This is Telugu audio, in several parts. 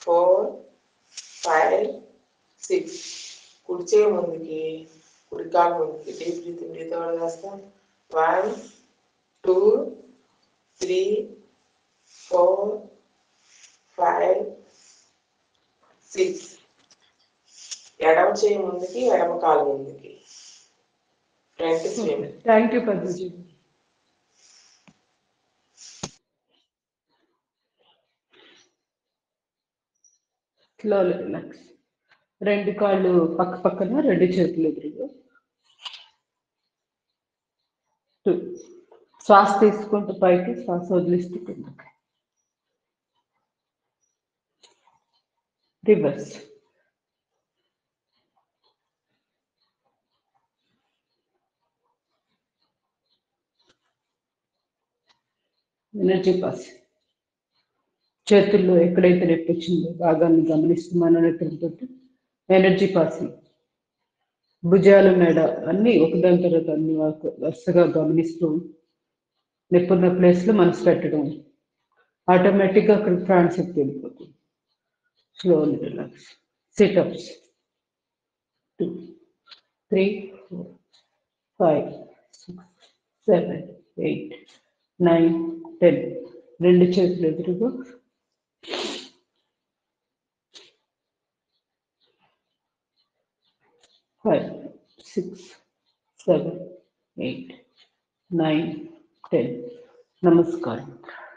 ఫోర్ ఫైవ్ సిక్స్ కుడి చేయి ముందుకి కుడి కాలు ముందుకి డీప్ బ్రీతింగ్ బ్రీత్ అవుట్ చేస్తాం one two three four five six ఎడమ చేయి ముందుకి ఎడమ కాలు ముందుకి front swim thank you Padmaji slowly relax రెండు కాళ్ళు పక్క పక్కన రెండు చేతులు ఎదురుగా టూ శ్వాస తీసుకుంటూ పైకి శ్వాస వదిలిస్తూ కిందకి రివర్స్ ఎనర్జీ పాస్ చేతుల్లో ఎక్కడైతే నొప్పి వచ్చిందో భాగాన్ని గమనిస్తూ మనోనేత్రంతో ఎనర్జీ పాసింగ్ భుజాలు మెడ అన్ని ఒకదాని తర్వాత అన్ని వరకు వరుసగా గమనిస్తూ నొప్పున్న ప్లేస్లో మనసు పెట్టడం ఆటోమేటిక్గా అక్కడ ప్రాణశక్తి వెళ్ళిపోతుంది slowly relax situps two three four five six seven eight nine ten రెండు చేతులు ఎదురుగా five six seven eight nine ten నమస్కారం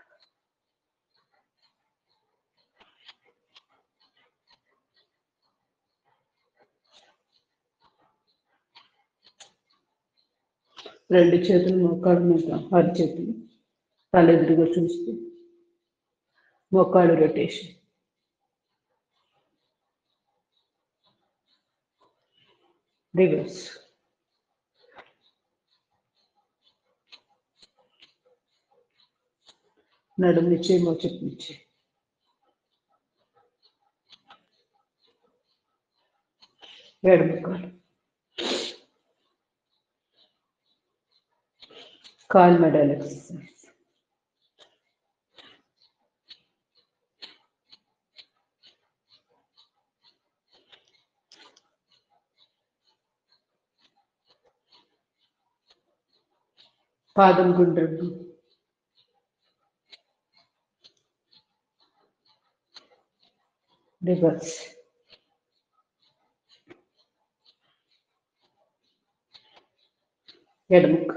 రెండు చేతులు మోకాళ్ళ మీద ఆరు చేతులు తలెదురుగా చూస్తూ మోకాళ్ళు రొటేషన్ రివర్స్ నడుము నుంచి మోచెట్ నుంచి ఎడమ కాలు కాల్ మెడల్ ఎక్సర్సైజ్ పాదం గుండ్రంగా రివర్స్ ఎడముక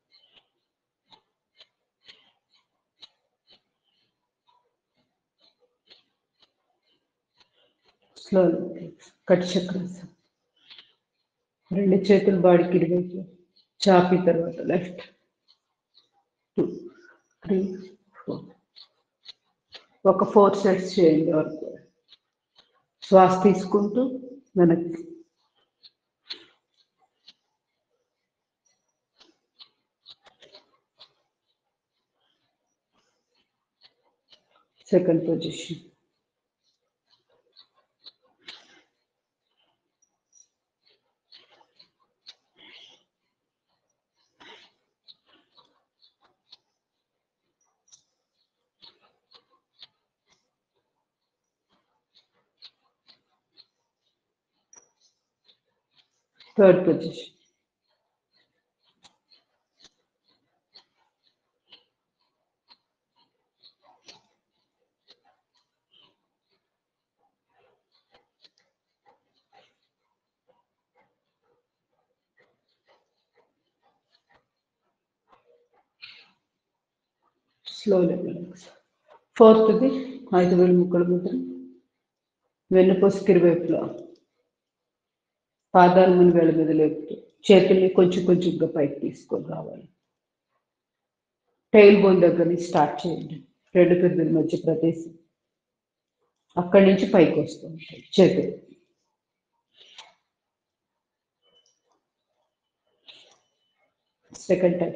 స్లో కట్ చక్రాసం రెండు చేతులు బాడీకి ఇరువైపు చాపి తర్వాత లెఫ్ట్ టూ త్రీ ఫోర్ ఒక ఫోర్ సెట్స్ చేయండి వరకు శ్వాస తీసుకుంటూ వెనక్కి second position third position. Slowly relax. ఫోర్త్ది ఐదు వేలు ముక్కలు ముద్ర వెన్నుపూసకి ఇరువైపులా పాదాలు ముందు వేళ మీద లేపుతూ చేతుల్ని కొంచెం కొంచెంగా పైకి తీసుకొని రావాలి టైల్ బోన్ దగ్గర నుంచి స్టార్ట్ చేయండి రెండు పెద్దల మధ్య ప్రదేశం అక్కడి నుంచి పైకి వస్తూ ఉంటాయి చేతులు సెకండ్ టైం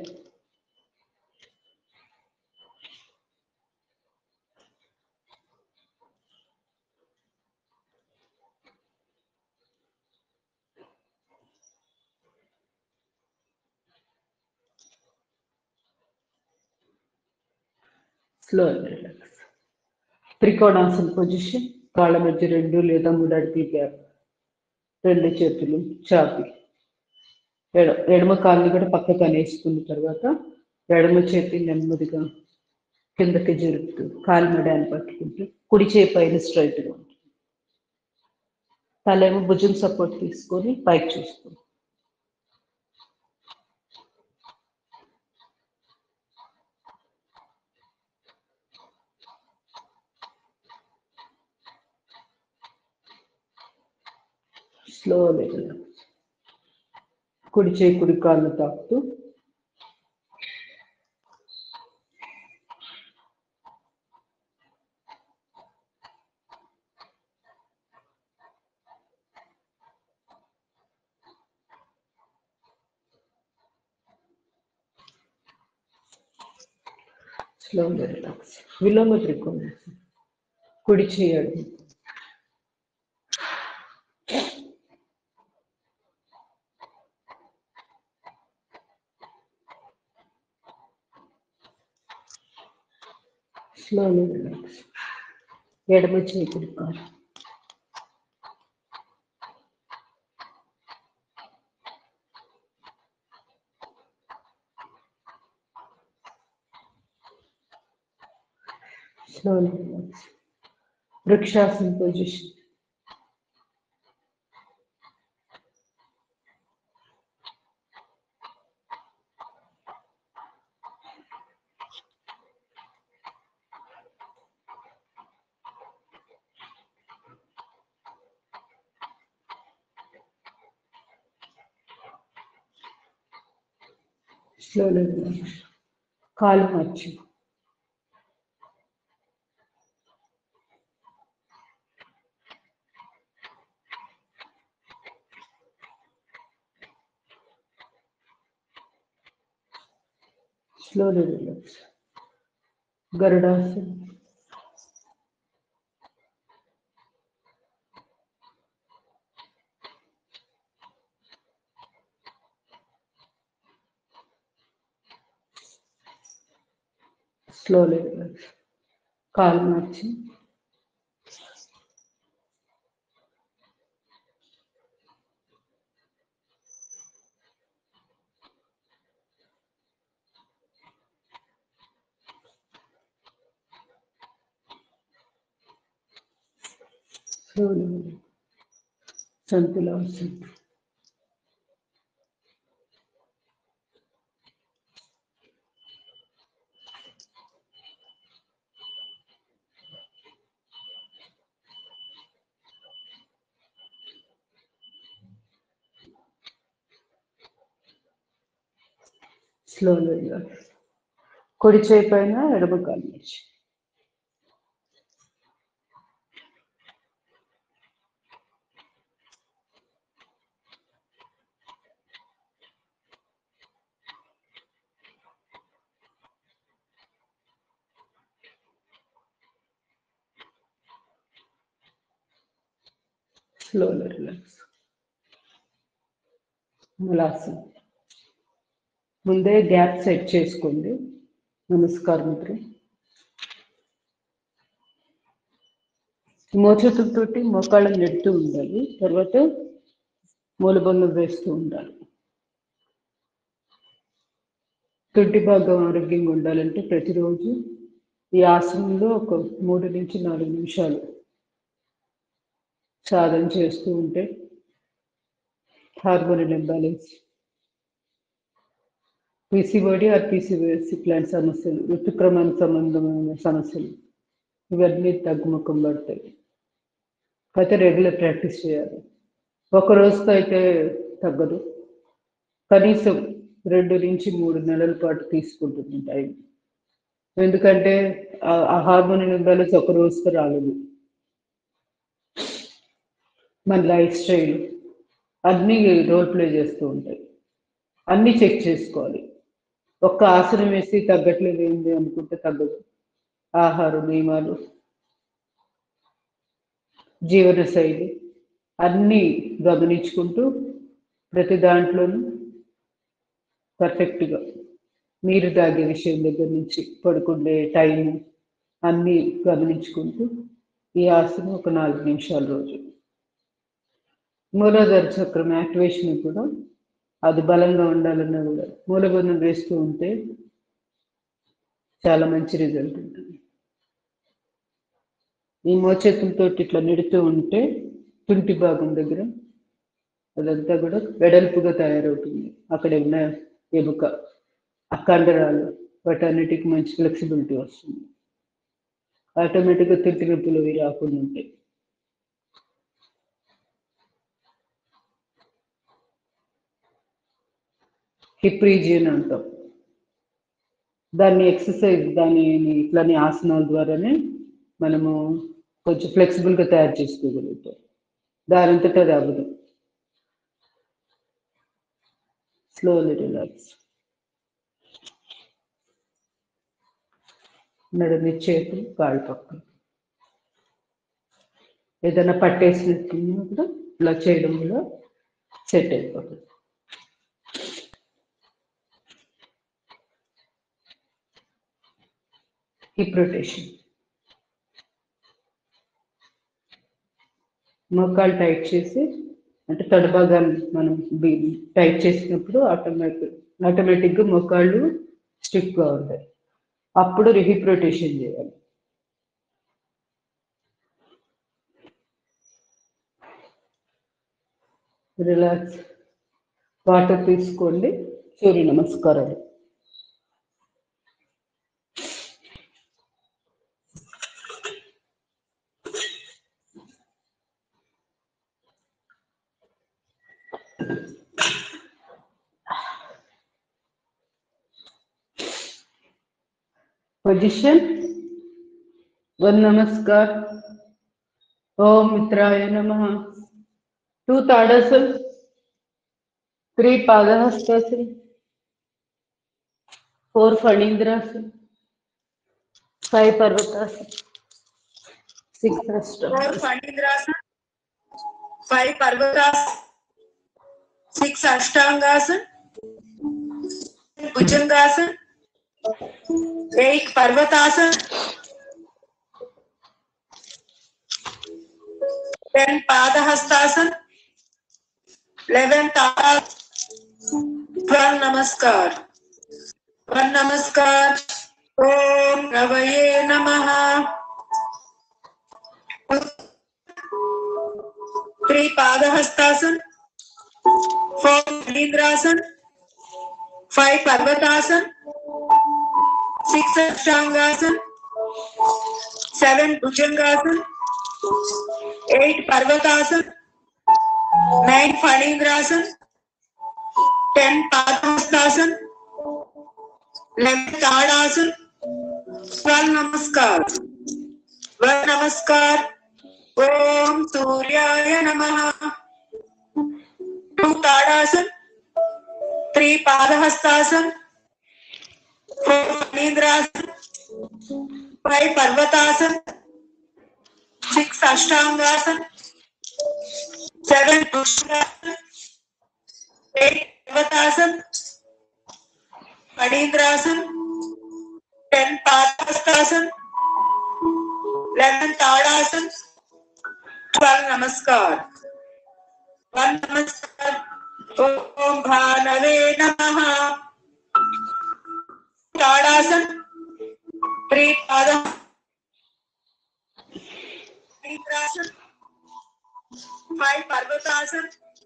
స్లో రిలాక్స్ త్రికోణాసన పొజిషన్ కాళ్ళ మధ్య రెండు లేదా మూడు అడుగుల గ్యాప్ రెండు చేతులు చాపి ఎడ ఎడమ కాళ్ళని కూడా పక్కకు అనేసుకున్న తర్వాత ఎడమ చేతి నెమ్మదిగా కిందకి జరుపుతూ కాలు మెడాన్ని పట్టుకుంటూ కుడి చేయి పైన స్ట్రైట్గా ఉంటుంది తలేమో భుజం సపోర్ట్ తీసుకొని పైకి చూస్తాం స్లోలీ కుడి చేయి కుడి కాళ్ళు తాకుతూ స్లోగా రిలాక్స్ విలోమ త్రికోణం కుడి చేయడం స్లోలీ రిలాక్స్ ఎడమ చేయి కుడి కాలు slowly relax. Vrikshasana position. Slowly relax. కాలు మార్చి slowly relax. Garudasana. Slowly relax. కాలు మార్చి slowly relax. సంతులాసన స్లోలీ రిలాక్స్ కుడి చేయి పైన ఎడమ కాలు మర్చి slowly relax. మలాసన్ ముందే గ్యాప్ సెట్ చేసుకోండి నమస్కారం ముద్ర మోచేతులతోటి మోకాళ్ళని నెడుతూ ఉండాలి తర్వాత మూలబంధం వేస్తూ ఉండాలి తొట్టి భాగం ఆరోగ్యంగా ఉండాలంటే ప్రతిరోజు ఈ ఆసనంలో ఒక మూడు నుంచి నాలుగు నిమిషాలు సాధన చేస్తూ ఉంటే hormonal imbalance PCOD or PCOS ఇట్లాంటి సమస్యలు ఋతుక్రమణ సంబంధమైన సమస్యలు ఇవన్నీ తగ్గుముఖం పడతాయి అయితే రెగ్యులర్ ప్రాక్టీస్ చేయాలి ఒక రోజుతో అయితే తగ్గదు కనీసం రెండు నుంచి మూడు నెలల పాటు తీసుకుంటుంది టైం ఎందుకంటే ఆ హార్మోనల్ ఇంబ్యాలెన్స్ ఒక రోజుతో రాలేదు మన లైఫ్ స్టైల్ అన్నీ రోల్ ప్లే చేస్తూ ఉంటాయి అన్నీ చెక్ చేసుకోవాలి ఒక్క ఆసనం వేసి తగ్గట్లేదు ఏంది అనుకుంటే తగ్గదు ఆహార నియమాలు జీవన శైలి అన్నీ గమనించుకుంటూ ప్రతి దాంట్లోనూ పర్ఫెక్ట్గా నీరు తాగే విషయం దగ్గర నుంచి పడుకునే టైము అన్నీ గమనించుకుంటూ ఈ ఆసనం ఒక నాలుగు నిమిషాల రోజు మూలాధార చక్రం యాక్టివేషన్ కూడా అది బలంగా ఉండాలన్నా కూడా మూలబంధం వేస్తూ ఉంటే చాలా మంచి రిజల్ట్ ఉంటుంది ఈ మోచేతులతో ఇట్లా నెడుతూ ఉంటే తుంటి భాగం దగ్గర అదంతా కూడా వెడల్పుగా తయారవుతుంది అక్కడ ఉన్న ఎముక ఆ కండరాలు వాటన్నిటికి మంచి ఫ్లెక్సిబిలిటీ వస్తుంది ఆటోమేటిక్గా తుంటి నొప్పులు అవి రాకుండా ఉంటాయి హిప్ రీజియన్ అంటాం దాన్ని ఎక్సర్సైజ్ దాని ఇట్లానే ఆసనాల ద్వారానే మనము కొంచెం ఫ్లెక్సిబుల్గా తయారు చేసుకోగలుగుతాం దానంతటా అది అవ్వదు స్లోలీ రిలాక్స్ నడుమి చేతులు కాళ్ళు పక్కన ఏదైనా పట్టేసినట్టున్నా కూడా ఇలా చేయడం వల్ల సెట్ అయిపోతుంది హిప్ రొటేషన్ మోకాలు టైట్ చేసి అంటే తడభాగాన్ని మనం టైట్ చేసినప్పుడు ఆటోమేటిక్ ఆటోమేటిక్గా మోకాళ్ళు స్టిఫ్గా ఉంటాయి అప్పుడు హిప్ రొటేషన్ చేయాలి రిలాక్స్ వాటర్ తీసుకోండి సూర్య నమస్కారాలు పొజిషన్ వన్ నమస్కార్ ఓం మిత్రాయ నమ టూ తాడాసన్ త్రీ పాదహస్తాసన్ ఫోర్ ఫణీంద్రాసన్ ఫైవ్ పర్వతాసన్ సిక్స్ అష్టం four Phanidhrasana, five Parvatasana, six Ashtangasana, Bhujangasana, eight Parvatasana, ten Padahastasana, eleven Tata, twelve Namaskar. One Namaskar. Om Ravaye Namaha. three Padahastasana, four Nidrasana, five Parvatasana, six Ashtangasana, seven Bhujangasana, eight Parvatasana, nine Phanindrasana, ten Padahastasana, eleven Tadasana, twelve Namaskar. One Namaskar. ఓం సూర్యాయ నమ టూ తాడాసన్ త్రీ పాదహస్తాసన్ ఫోర్ నీంద్రాసన్ ఫైవ్ పర్వతాసన్ సిక్స్ అష్టాంగాసన్ సెవెన్ పుష్పాసన్ ఎయిట్ పర్వతాసన్ ఫణీంద్రాసన్ టెన్ పాదహస్తాసన్ లెవెన్ తాడాసన్ twelve namaskar. One namaskar. Om Bhanave Namaha. Tadasan. Three Pada. Nidrasan. Five Parvatasan.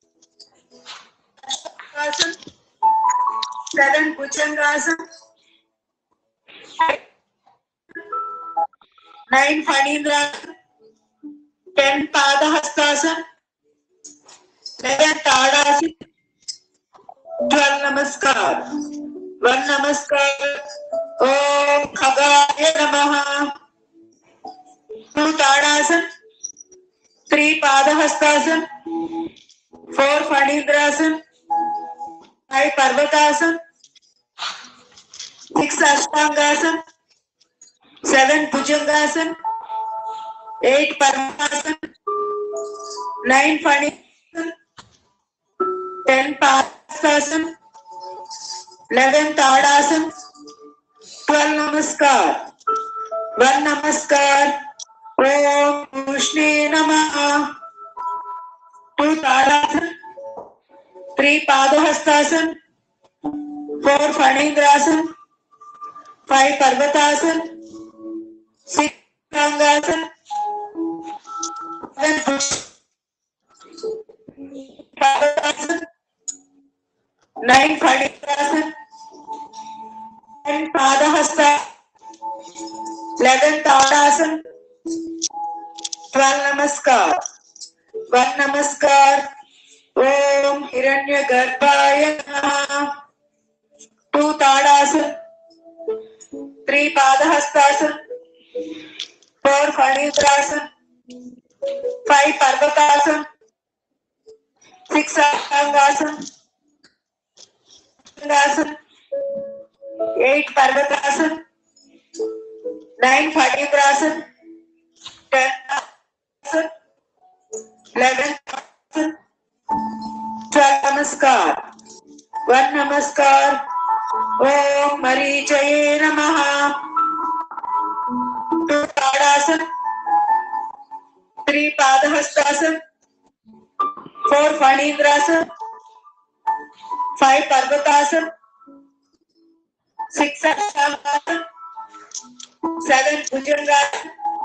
Ashtasan. Seven Bhujangasan. Nine Phanindrasan. ten padahastasana, eleven tadasi, twelve namaskar, one namaskar, om khagaya namaha, two tadasana, three padahastasana, four phanindrasana, five parvatasana, six ashtangasana, seven bhujangasana, eight Parvatasana, nine Phanisana, ten Padasana, eleven Tadasana, twelve Namaskar, one Namaskar, ओम कृष्णे नमः टू ताड़ासन थ्री पादहस्तासन फोर फणींद्रासन फाइव पर्वतासन सिक्स रंगासन seven पर्वतासन nine फणींद्रासन ten पादहस्ता eleven ताड़ासन twelve नमस्कार वन नमस्कार ओम हिरण्य गर्भाय टू ताड़ासन थ्री पादहस्तासन फोर फणींद्रासन फाइव पर्वतासन सिक्स अंगासन अंगासन एट पर्वतासन नाइन फणींद्रासन टेन आसन इलेवन आसन ट्वेल्व नमस्कार वन नमस्कार ओम मरीचये नमः टू ताड़ासन थ्री पादहस्तासन फोर फणींद्रासन फाइव पर्वतासन सिक्स अष्टांगासन सेवन भुजंगासन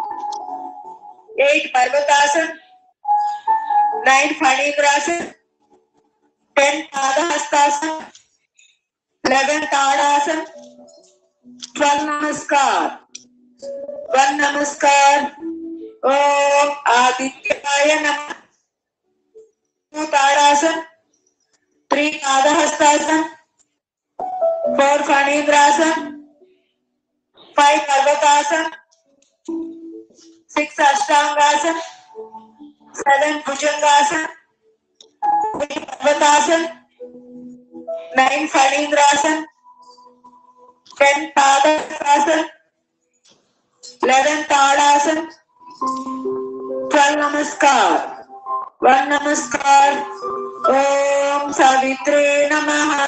एट पर्वतासन नाइन फणींद्रासन टेन पादहस्तासन इलेवन ताड़ासन ट्वेल्व नमस्कार वन नमस्कार ओम आदित्याय नमः टू ताड़ासन थ्री पादहस्तासन फोर फणींद्रासन फाइव पर्वतासन सिक्स अष्टांगासन सेवन भुजंगासन एट पर्वतासन नाइन फणींद्रासन टेन पादहस्तासन इलेवन ताड़ासन ट्वेल्व नमस्कार वन नमस्कार ओम सावित्रे नमः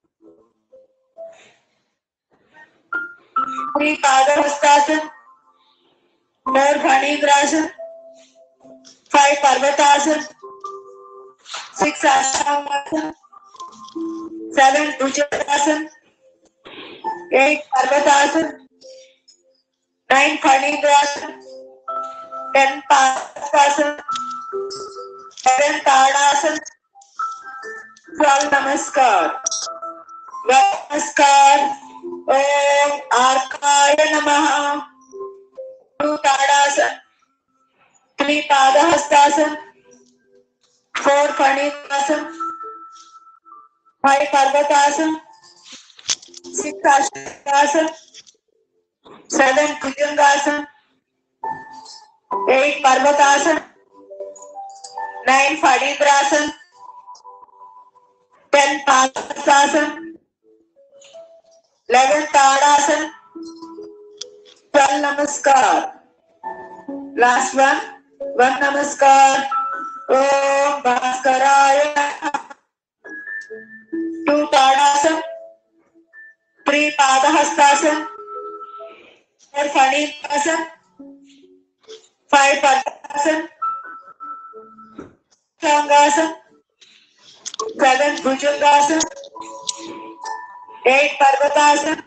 श्री पादहस्तासन फोर फणीग्रासन फाइव पर्वतासन सिक्स अष्टांगासन सेवन भुजंगासन एट पर्वतासन नाइन फणीग्रासन टेन पादहस्तासन सेवन ताड़ासन ट्वेल्व नमस्कार नमस्कार ओम आर्काय नमः टू ताड़ासन थ्री पादहस्तासन फोर फणीदासन फाइव पर्वतासन सिक्स अष्टासन सेवन भुजंगासन एट पर्वतासन नाइन फणीद्रासन टेन पादहस्तासन इलेवन ताड़ासन ट्वेल्व नमस्कार लास्ट वन वन नमस्कार ओम भास्कराय टू ताड़ासन थ्री पादहस्तासन फोर फणीदासन फाइव पर्वतासन संगासन सेवन भुजंगासन एट पर्वतासन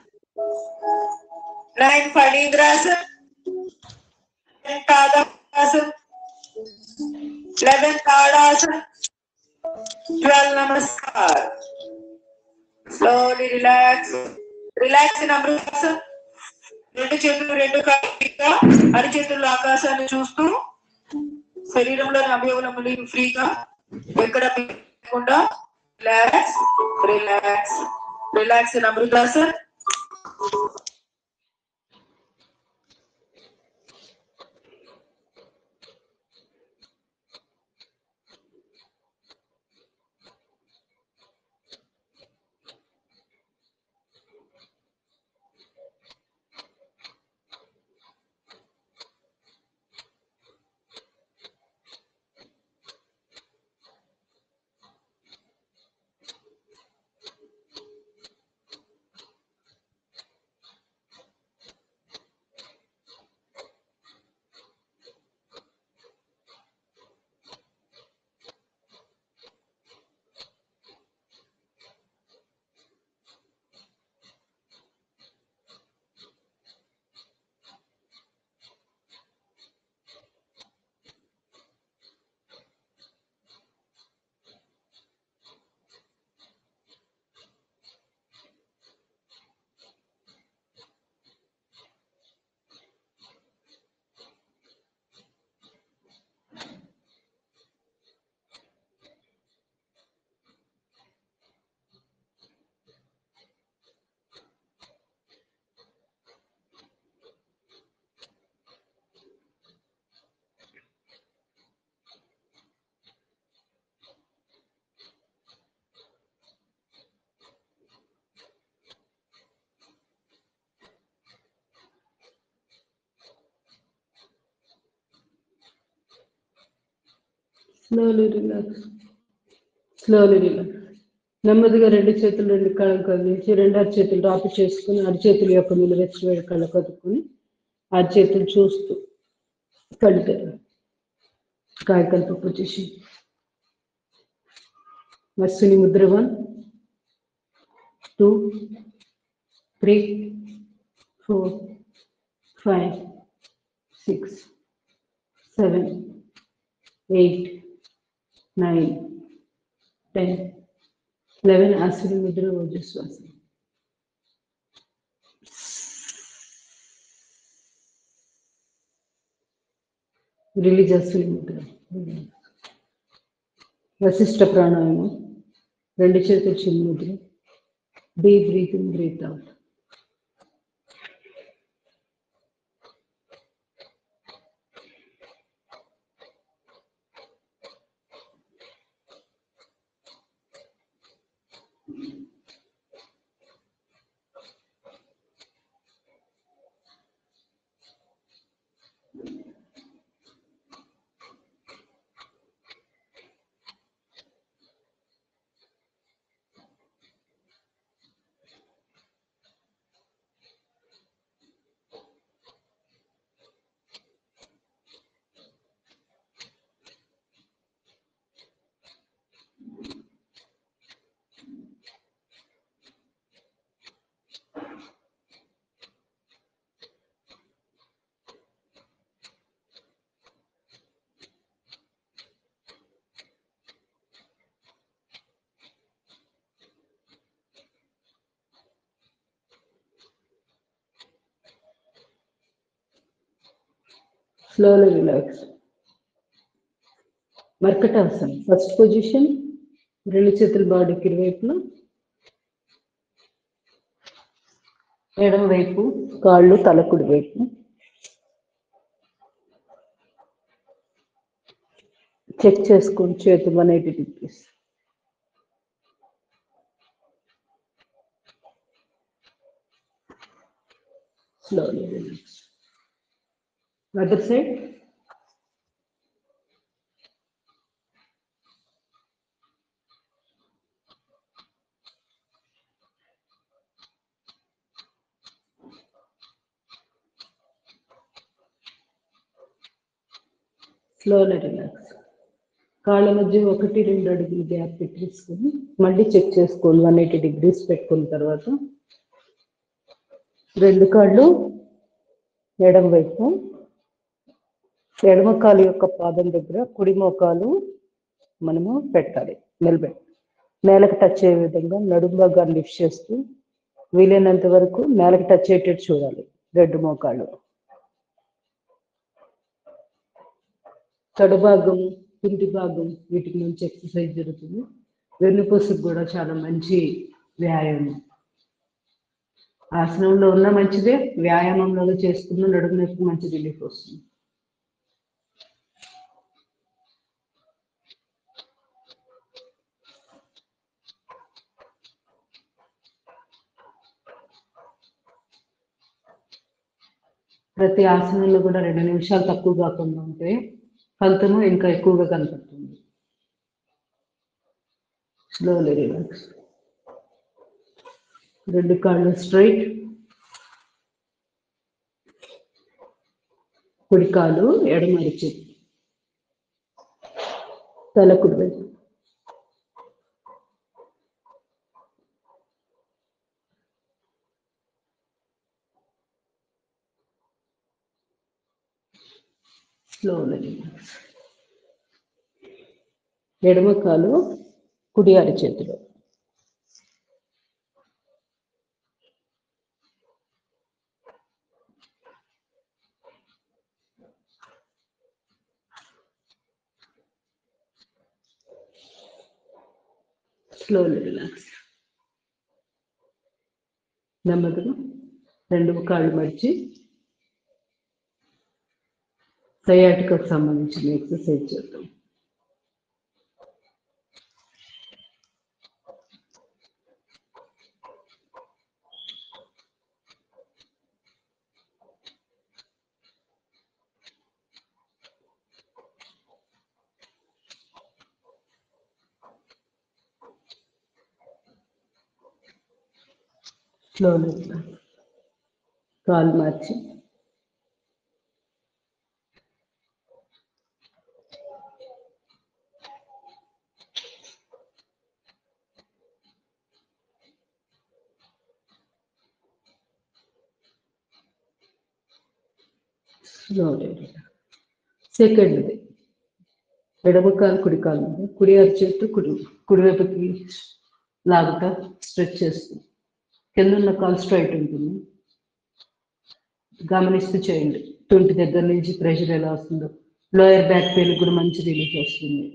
नाइन फणींद्रासन टेन पादासन इलेवन ताड़ासन ट्वेल्व नमस्कार స్లోలీ రిలాక్స్ రిలాక్స్ ఇన్ అమృతాసన్ రెండు చేతులు రెండు కలిగా అరి చేతుల్లో ఆకాశాన్ని చూస్తూ శరీరంలోని అవయవములు ఫ్రీగా ఎక్కడ లేకుండా రిలాక్స్ రిలాక్స్ రిలాక్స్ ఇన్ అమృతాసన్ స్లోలీ రిలాక్స్ స్లోలీ రిలాక్స్ నెమ్మదిగా రెండు చేతులు రెండు కళ్ళకు కదిలించి రెండు అరచేతులు రాపి చేసుకుని అరచేతుల యొక్క నిలువెచ్చి వేడి కళ్ళ కదుపుకొని అరచేతులు చూస్తూ కళ్ళు తెరవండి. కాయకల్ప పొజిషన్ మత్స్సుని ముద్ర one two three four five six seven eight nine ten eleven అశ్విని ముద్ర ఓజస్వాస రిలీజ్ అశ్విని ముద్ర వశిష్ట ప్రాణాయామం రెండు చేతులు చిన్న ముద్ర deep breathing breath out slowly relax. మర్కటాసన్ ఫస్ట్ పొజిషన్ రెండు చేతుల బాడీకి ఇరువైపులా ఎడమ వైపు కాళ్ళు తలకుడి వైపు చెక్ చేసుకోండి చేతులు one eighty degrees slowly relax other side slowly relax కాళ్ళ మధ్య ఒకటి రెండు అడుగులు గ్యాప్ పెట్టేసుకొని మళ్ళీ చెక్ చేసుకోండి వన్ ఎయిటీ డిగ్రీస్ పెట్టుకున్న తర్వాత రెండు కాళ్ళు ఎడమ వైపు ఎడమ కాలు యొక్క పాదం దగ్గర కుడి మోకాలు మనము పెట్టాలి నిలబెట్టి నేలకు టచ్ అయ్యే విధంగా నడుము భాగాన్ని లిఫ్ట్ చేస్తూ వీలైనంత వరకు నేలకు టచ్ అయ్యేటట్టు చూడాలి రెండు మోకాళ్ళు తొడ భాగం పిండి భాగం వీటికి నుంచి ఎక్సర్సైజ్ జరుగుతుంది వెన్నుపూసకు కూడా చాలా మంచి వ్యాయామం ఆసనంలో ఉన్న మంచిదే వ్యాయామంలో చేసుకున్న నడుము నొప్పి మంచి రిలీఫ్ వస్తుంది ప్రతి ఆసనంలో కూడా రెండు నిమిషాలు తక్కువ కాకుండా ఉంటే ఫలితము ఇంకా ఎక్కువగా కనపడుతుంది స్లోలీ రిలాక్స్ రెండు కాళ్ళు స్ట్రైట్ కుడి కాలు ఎడమ అరిచి తల కుడి వైపు స్లోలీ రిలాక్స్ ఎడమ కాలు కుడి అరిచేతిలో స్లోలీ రిలాక్స్ నెమ్మదిగా రెండు కాళ్ళు మడిచి సయాటికకు సంబంధించిన ఎక్సర్సైజ్ చేద్దాం స్లోలీ కాలు మార్చి స్లోలీ సెకండ్ది ఎడమ కాలు కుడి కాలు మీద కుడి అరిచేట్టు కుడి కుడివైపుకి లాగుతా స్ట్రెచ్ చేస్తూ కింద ఉన్న కాలు స్ట్రైట్ ఉంటుంది గమనిస్తూ చేయండి తుంటి దగ్గర నుంచి ప్రెషర్ ఎలా వస్తుందో లోయర్ బ్యాక్ పెయిన్ కూడా మంచి రిలీఫ్ వస్తుంది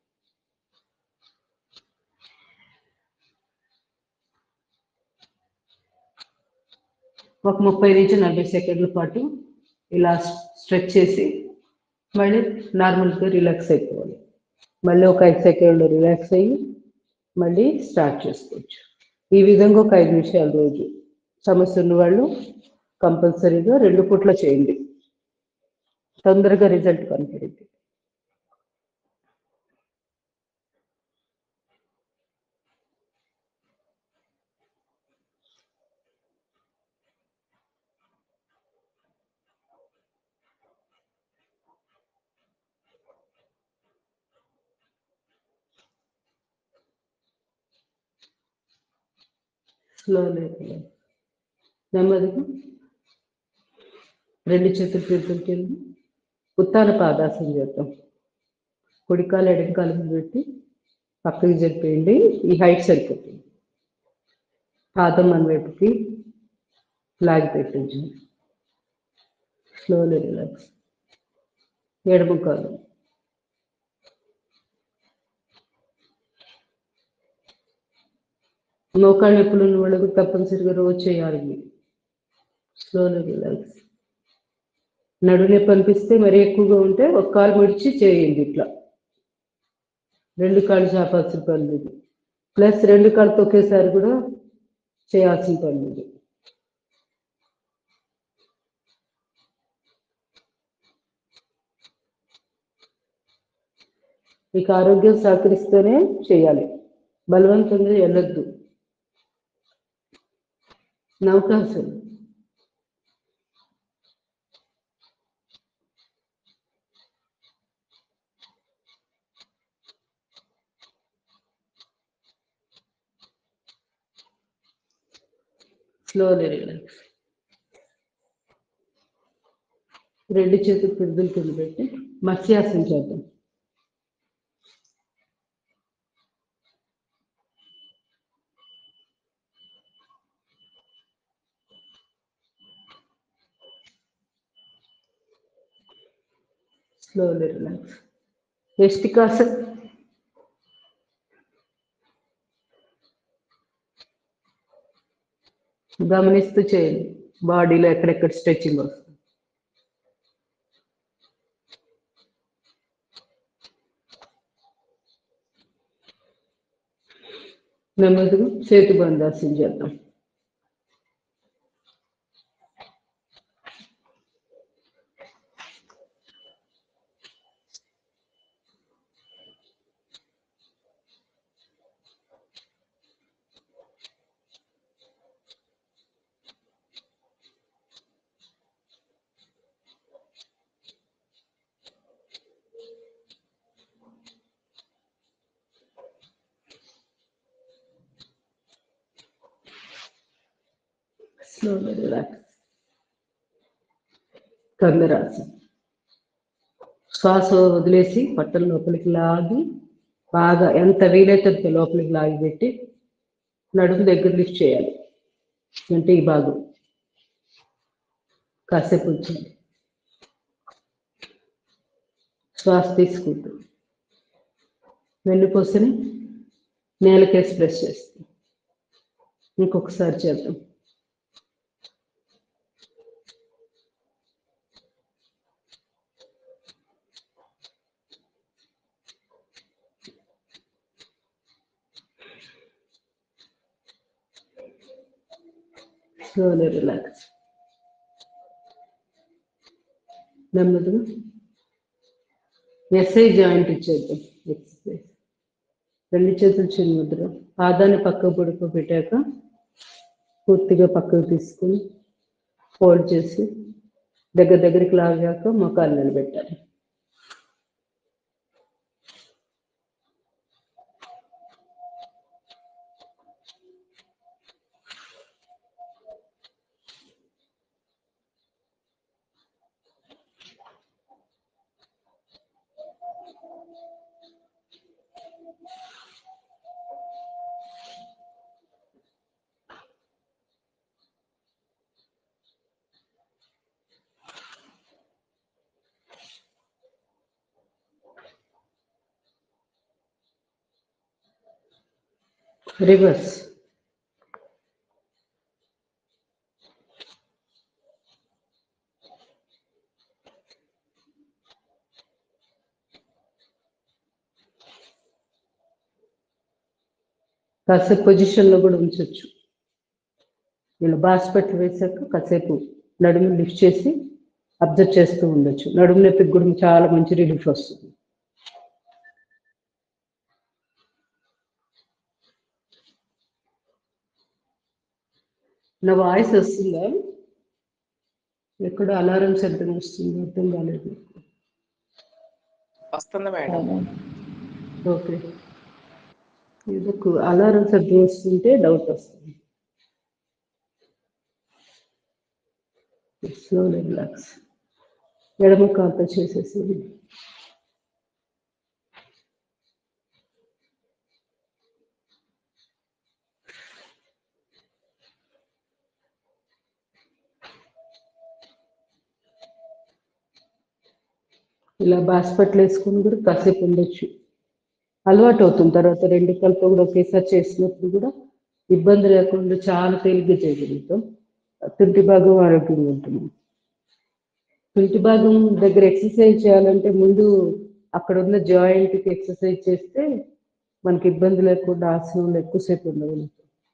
ఒక ముప్పై నుంచి నలభై సెకండ్ల పాటు ఇలా స్ట్రెచ్ చేసి మళ్ళీ నార్మల్గా రిలాక్స్ అయిపోవాలి మళ్ళీ ఒక ఐదు సెకండ్లు రిలాక్స్ అయ్యి మళ్ళీ స్టార్ట్ చేసుకోవచ్చు ఈ విధంగా ఒక ఐదు నిమిషాలు రోజు సమస్య ఉన్న వాళ్ళు కంపల్సరీగా రెండు పూట్ల చేయండి తొందరగా రిజల్ట్ కనపడింది స్లోలీ నెమ్మదిగా రెండు చేతులు చేతులకి వెళ్ళి ఉత్తాన పాదాసనం చేద్దాం కుడికాలు ఎడమకాలు మీద పెట్టి పక్కకి జరిపేయండి ఈ హైట్ సరిపోతుంది పాదం మన వైపుకి లాగి పెట్టించు స్లోలీ రిలాక్స్ ఎడమ కాలు మోకాళ్ళ నొప్పులు ఉన్న వాళ్ళకు తప్పనిసరిగా రోజు చేయాలి స్లోలీ రిలాక్స్ నడునొప్పి అనిపిస్తే మరీ ఎక్కువగా ఉంటే ఒక కాలు ముడిచి చేయండి ఇట్లా రెండు కాళ్ళు చాపాల్సిన పని లేదు ప్లస్ రెండు కాళ్ళు తొక్కేసారి కూడా చేయాల్సిన పని లేదు మీకు ఆరోగ్యం సహకరిస్తేనే చేయాలి బలవంతంగా వెళ్ళొద్దు నౌకాసనం స్లోలీ రిలాక్స్ రెండు చేతులు పిరుదులు కింద పెట్టి మత్స్యాసనం చేద్దాం స్లోలీ రిలాక్స్ ఎస్టికాసన్ గమనిస్తూ చేయండి బాడీలో ఎక్కడెక్కడ స్ట్రెచ్చింగ్ వస్తుంది నెమ్మదిగా చేతి బంధాసం చేద్దాం స్లోలీ రిలాక్స్ కందరాసనం శ్వాస వదిలేసి పట్టలు లోపలికి లాగి బాగా ఎంత వీలైతే అంత లోపలికి లాగి పెట్టి నడుము దగ్గర లిఫ్ట్ చేయాలి అంటే ఈ భాగం కాసేపు ఉంచండి శ్వాస తీసుకుంటూ వెన్నుపూసని నేలకేసి ప్రెస్ చేస్తాం ఇంకొకసారి చేద్దాం slowly relax. నెమ్మదిగా ఎస్ఐ జాయింట్ ఇచ్చేద్దాం ఎక్సర్సైజ్ రెండు చేతులు చిన్న ముద్ర పాదాన్ని పక్క పడుకోబెట్టాక పూర్తిగా పక్కకు తీసుకుని ఫోల్డ్ చేసి దగ్గర దగ్గరికి లాగాక మొక్కలు నిలబెట్టాలి రివర్స్ కాసేపు పొజిషన్లో కూడా ఉంచవచ్చు ఇలా బాస్పెట్ వేసాక కాసేపు నడుము లిఫ్ట్ చేసి అబ్జర్వ్ చేస్తూ ఉండొచ్చు నడుము నొప్పికి కూడా చాలా మంచి రిలీఫ్ వస్తుంది నా వాయిస్ వస్తుందా ఎక్కడ అలారం శబ్దం వస్తుంది అర్థం కాలేదు వస్తుంది మేడం ఓకే ఇది అలారం శబ్దం వస్తుంటే డౌట్ వస్తుంది స్లోలీ రిలాక్స్ ఎడమ కాంత చేసేసి ఇలా బాస్పట్లు వేసుకుని కూడా కాసేపు ఉండొచ్చు అలవాటు అవుతుంది తర్వాత రెండు కలిపి కూడా ఒకేసారి చేసినప్పుడు కూడా ఇబ్బంది లేకుండా చాలా తేలిగ్గా చేయగలుగుతాం తుంటి భాగం ఆరోగ్యంగా ఉంటుంది తుంటి భాగం దగ్గర ఎక్సర్సైజ్ చేయాలంటే ముందు అక్కడ ఉన్న జాయింట్కి ఎక్సర్సైజ్ చేస్తే మనకి ఇబ్బంది లేకుండా ఆసనంలో ఎక్కువసేపు ఉండగలుగుతాం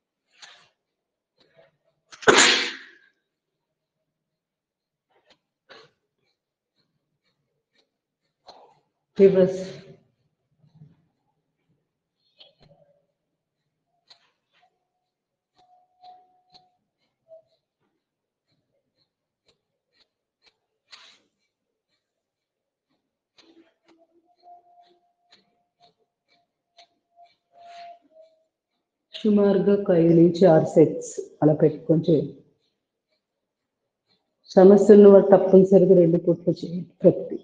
రివర్స్ సుమారుగా ఒక ఐదు నుంచి ఆరు సెట్స్ అలా పెట్టుకొని చేయండి సమస్య ఉన్న వాళ్ళు తప్పనిసరిగా రెండు పూట్లు చేయండి ప్రతి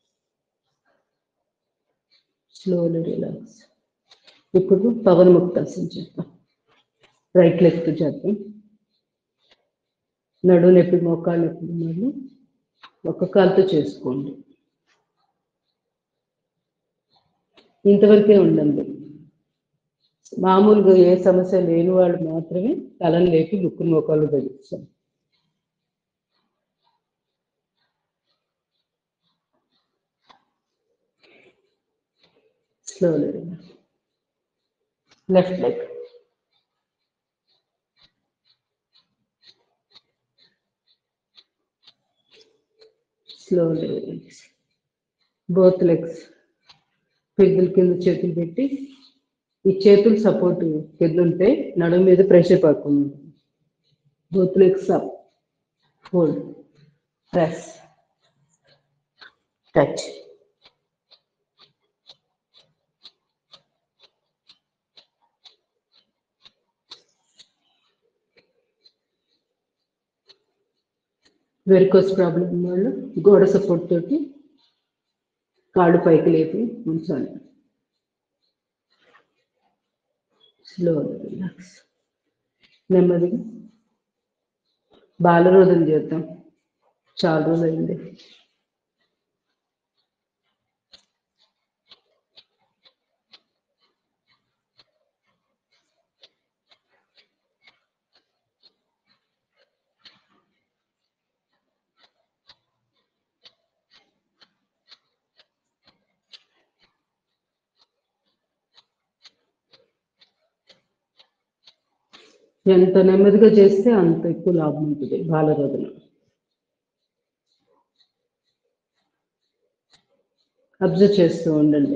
స్లోలీ రిలాక్స్ ఇప్పుడు పవన్ ముక్తాసన చేద్దాం రైట్ లెగ్ చేద్దాం నడు నొప్పి మోకాళ్ళు నొప్పి మళ్ళీ ఒక కాలుతో చేసుకోండి ఇంతవరకే ఉండండి మామూలుగా ఏ సమస్య లేని వాళ్ళు మాత్రమే తలను లేపి ముక్కు మోకాళ్ళు తగ్గిస్తాం slowly left leg slowly both legs పిల్లల కింద చేతులు పెట్టి ఈ చేతులు సపోర్ట్ కింద ఉంటే నడుము మీద ప్రెషర్ పడుతుంది both legs up hold press touch varicose problem వాళ్ళు గోడ సపోర్ట్ తోటి కాళ్ళు పైకి లేపి ఉంచాలి స్లో రిలాక్స్ నెమ్మదిగా బాలరోధన చేద్దాం చాలా రోజులు అయింది ఎంత నెమ్మదిగా చేస్తే అంత ఎక్కువ లాభం ఉంటుంది బాలరోధన అబ్జర్వ్ చేస్తూ ఉండండి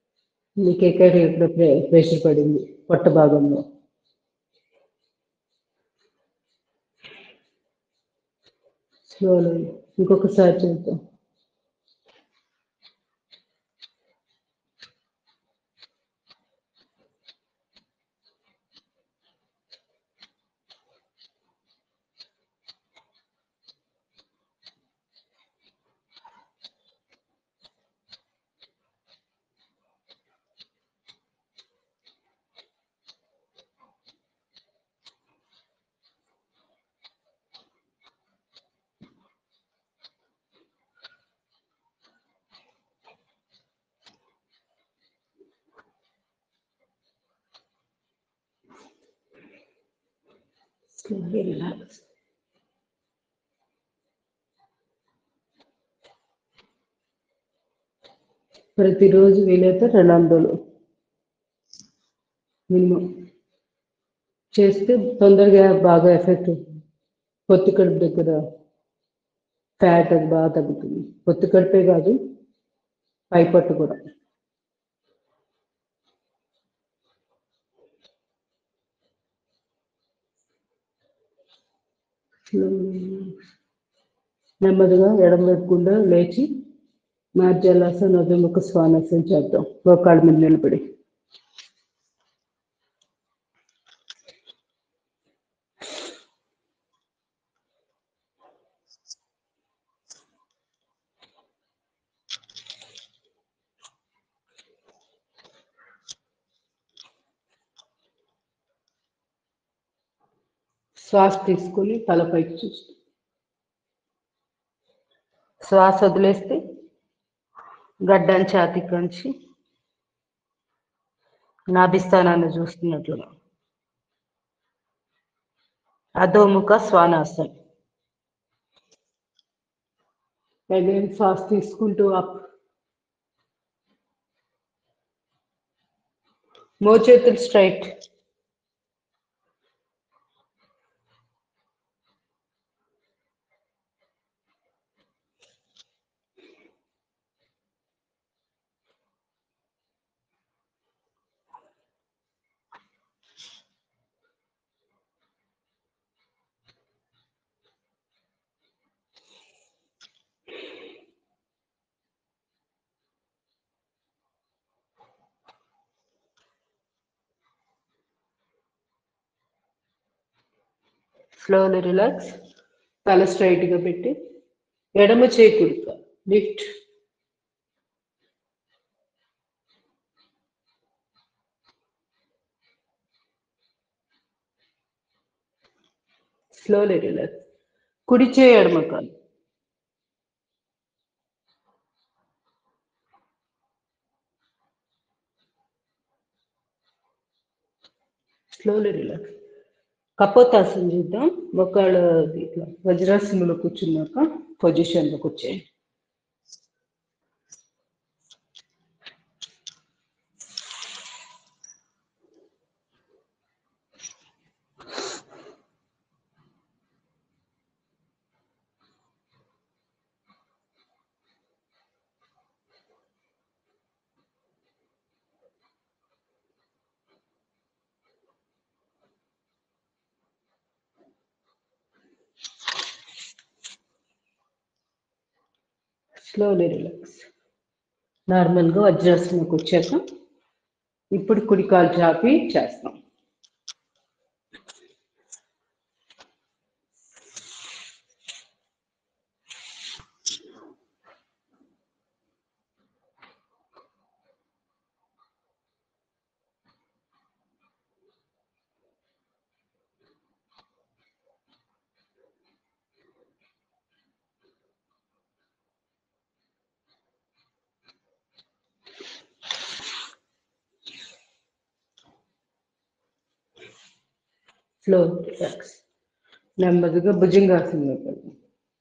మీకు ఎక్కడ ఎక్కడ ప్రె- ప్రెషర్ పడింది పొట్ట భాగంలో స్లోలో ఇంకొకసారి చేద్దాం Slowly relax. ప్రతిరోజు వీలైతే రెండు మినిమం చేస్తే తొందరగా బాగా ఎఫెక్ట్ పొత్తి కడుపు దగ్గర ఫ్యాట్ అది బాగా తగ్గుతుంది పొత్తి కడుపే కాదు పైపట్టు కూడా నెమ్మదిగా ఎడమవైపుకుండా లేచి మార్జాలాసన అభిముఖ స్వానాసనం చేద్దాం మోకాళ్ళ మీద నిలబడి శ్వాస తీసుకొని తలపైకి చూస్తాం శ్వాస వదిలేస్తే గడ్డం ఛాతి కంచి నాభిస్థానాన్ని చూస్తున్నట్లుగా అధోముఖ శ్వానాసనం అగైన్ శ్వాస తీసుకుంటూ అప్ మోచేతులు స్ట్రైట్ స్లోలీ రిలాక్స్ తల స్ట్రైట్ గా పెట్టి ఎడమ చేయి కుడుక లిఫ్ట్ స్లోలీ రిలాక్స్ కుడి చేయి ఎడమ కాలు స్లోలీ రిలాక్స్ కపోతాసనం చేద్దాం ఒకళ్ళు ఇట్లా వజ్రాసనంలో కూర్చున్నాక పొజిషన్లోకి వచ్చేయండి స్లోలీ రిలాక్స్ నార్మల్గా వజ్రాసనంకి వచ్చాక ఇప్పుడు కుడి కాలు చాపి చేస్తాం స్లో రిలాక్స్ నెమ్మదిగా భుజంగాసనంలోకి వెళ్దాం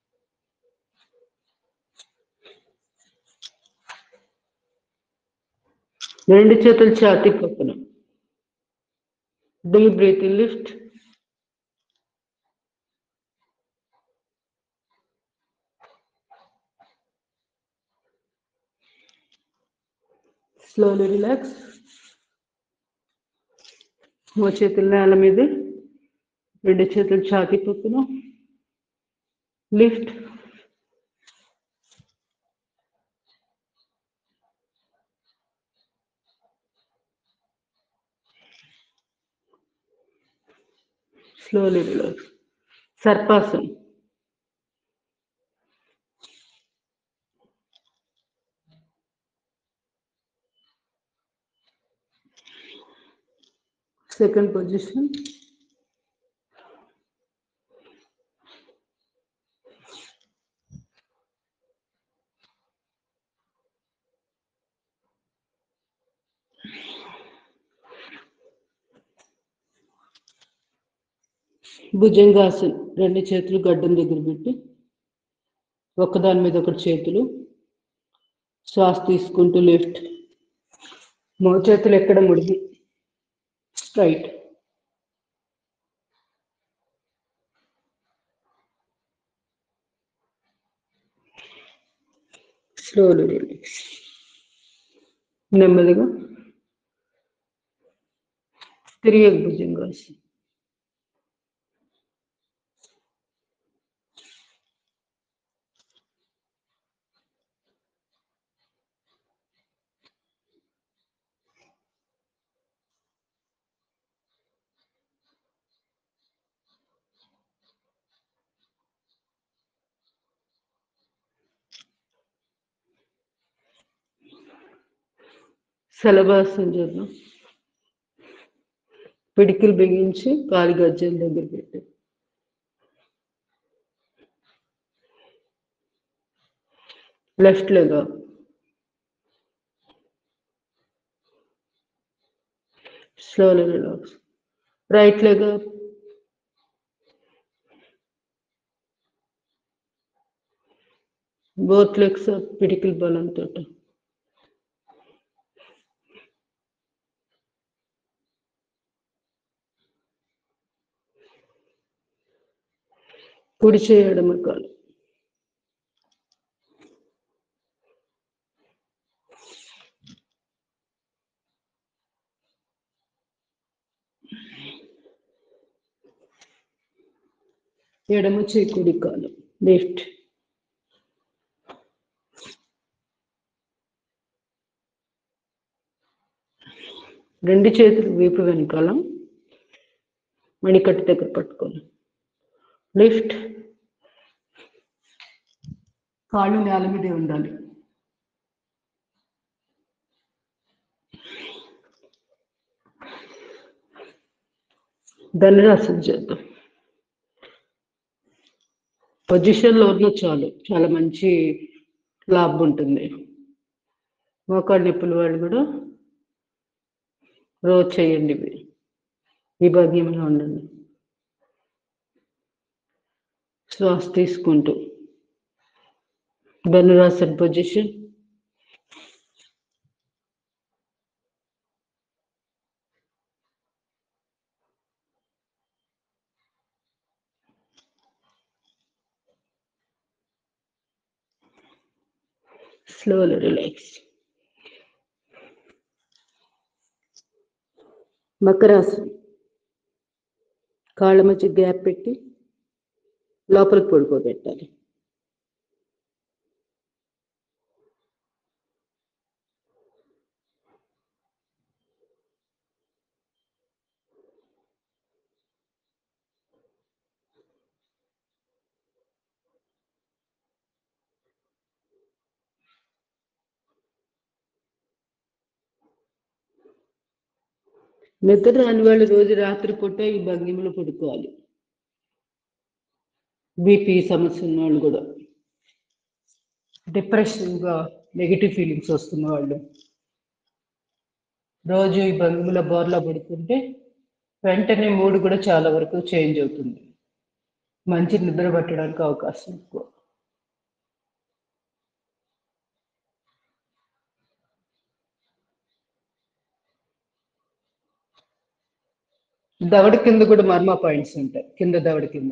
రెండు చేతులు ఛాతీ పక్కన deep breath lift slowly relax ఓ చేతులు నేల మీద రెండు చేతులు ఛాతీ పక్కన lift Slowly relax. Sarpasana. Second position. భుజంగాసన్ రెండు చేతులు గడ్డం దగ్గర పెట్టి ఒకదాని మీద ఒకటి చేతులు శ్వాస తీసుకుంటూ లెఫ్ట్ మో చేతులు ఎక్కడ ముడిగి రైట్ స్లోలీ రిలాక్స్ నెమ్మదిగా తిరిగే భుజంగాసన్ శలభాసనం చేద్దాం పిడికిలు బిగించి కాలి గజ్జల దగ్గర పెట్టి left leg slowly relax right leg both legs పిడికిల్ బలంతో కుడి చేయడం కాలు ఎడమ చేయి కుడి కాలు లెఫ్ట్ రెండు చేతులు వీపు వెనకాల మణికట్టు దగ్గర పట్టుకోవాలి లిఫ్ట్ కాళ్ళు నేల మీదే ఉండాలి ధనురాసన చేద్దాం పొజిషన్లో ఉన్న చాలు చాలా మంచి లాభం ఉంటుంది మోకాళ్ళ నొప్పుల వాళ్ళు కూడా రోజు చేయండి ఇవి ఈ భాగ్యంలో ఉండండి శ్వాస తీసుకుంటూ ధనురాసన్ పొజిషన్ స్లోలీ రిలాక్స్ మకరాసన్ కాళ్ళ మధ్య గ్యాప్ పెట్టి లోపలికి పడుకోబెట్టాలి నిద్ర రాని వాళ్ళు రోజు రాత్రి పూట ఈ భంగిమలో పడుకోవాలి బీపీ సమస్య ఉన్న వాళ్ళు కూడా డిప్రెషన్గా నెగిటివ్ ఫీలింగ్స్ వస్తున్న వాళ్ళు రోజు ఈ భంగిమల బోర్లా పడుకుంటే వెంటనే మూడు కూడా చాలా వరకు చేంజ్ అవుతుంది మంచి నిద్ర పట్టడానికి అవకాశం ఎక్కువ దవడ కింద కూడా మర్మ పాయింట్స్ ఉంటాయి కింద దవడ కింద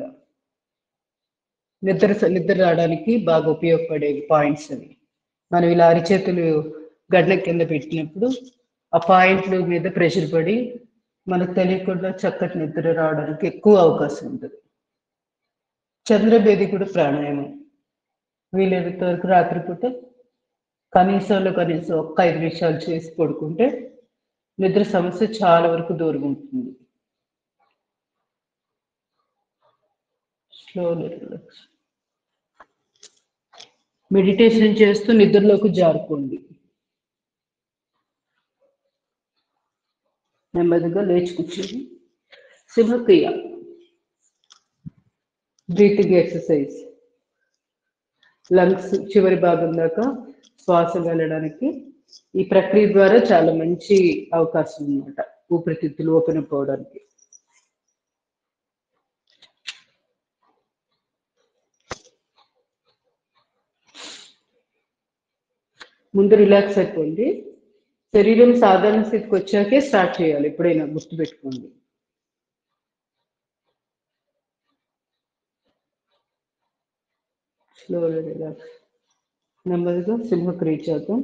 నిద్ర నిద్ర రావడానికి బాగా ఉపయోగపడే పాయింట్స్ అవి మనం ఇలా అరిచేతులు గడ్డ కింద పెట్టినప్పుడు ఆ పాయింట్ల మీద ప్రెషర్ పడి మనకు తెలియకుండా చక్కటి నిద్ర రావడానికి ఎక్కువ అవకాశం ఉంటుంది చంద్రబేది కూడా ప్రాణాయామం వీలైనంత వరకు రాత్రిపూట కనీసంలో కనీసం ఒక్క ఐదు నిమిషాలు చేసి పడుకుంటే నిద్ర సమస్య చాలా వరకు దూరం ఉంటుంది స్లోలీ రిలాక్స్ మెడిటేషన్ చేస్తూ నిద్రలోకి జారుకోండి నెమ్మదిగా లేచి కూర్చొని సింహక్రియ బ్రీతింగ్ ఎక్సర్సైజ్ లంగ్స్ చివరి భాగం దాకా శ్వాస వెళ్ళడానికి ఈ ప్రక్రియ ద్వారా చాలా మంచి అవకాశం అన్నమాట ఊపిరితిత్తులు ఓపెన్ అప్ అవడానికి ముందు రిలాక్స్ అయిపోండి శరీరం సాధారణ స్థితికి వచ్చాకే స్టార్ట్ చేయాలి ఎప్పుడైనా గుర్తుపెట్టుకోండి స్లోగా రిలాక్స్ నెమ్మదిగా సింహక్రియ చేద్దాం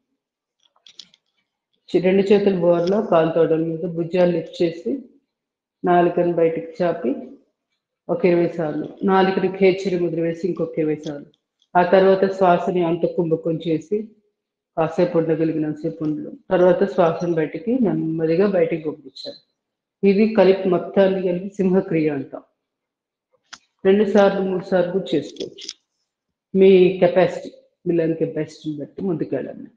చి- రెండు చేతుల బోర్లో కాలు తోడల మీద భుజాలు లిఫ్ట్ చేసి నాలుకను బయటికి చాపి ఒక ఇరవై సార్లు నాలుకని ఖేచరి ముద్ర వేసి ఇంకొక ఇరవై సార్లు ఆ తర్వాత శ్వాసని అంత కుంభకం చేసి కాసేపు ఉండగలిగినంతసేపు ఉండడం తర్వాత శ్వాసను బయటికి నెమ్మదిగా బయటికి పంపించాలి ఇది కలిపి మొత్తాన్ని కలిపి సింహక్రియ అంటాం రెండు సార్లు మూడు సార్లు కూడా చేసుకోవచ్చు మీ కెపాసిటీ మీ లంగ్ కెపాసిటీని బట్టి ముందుకెళ్ళండి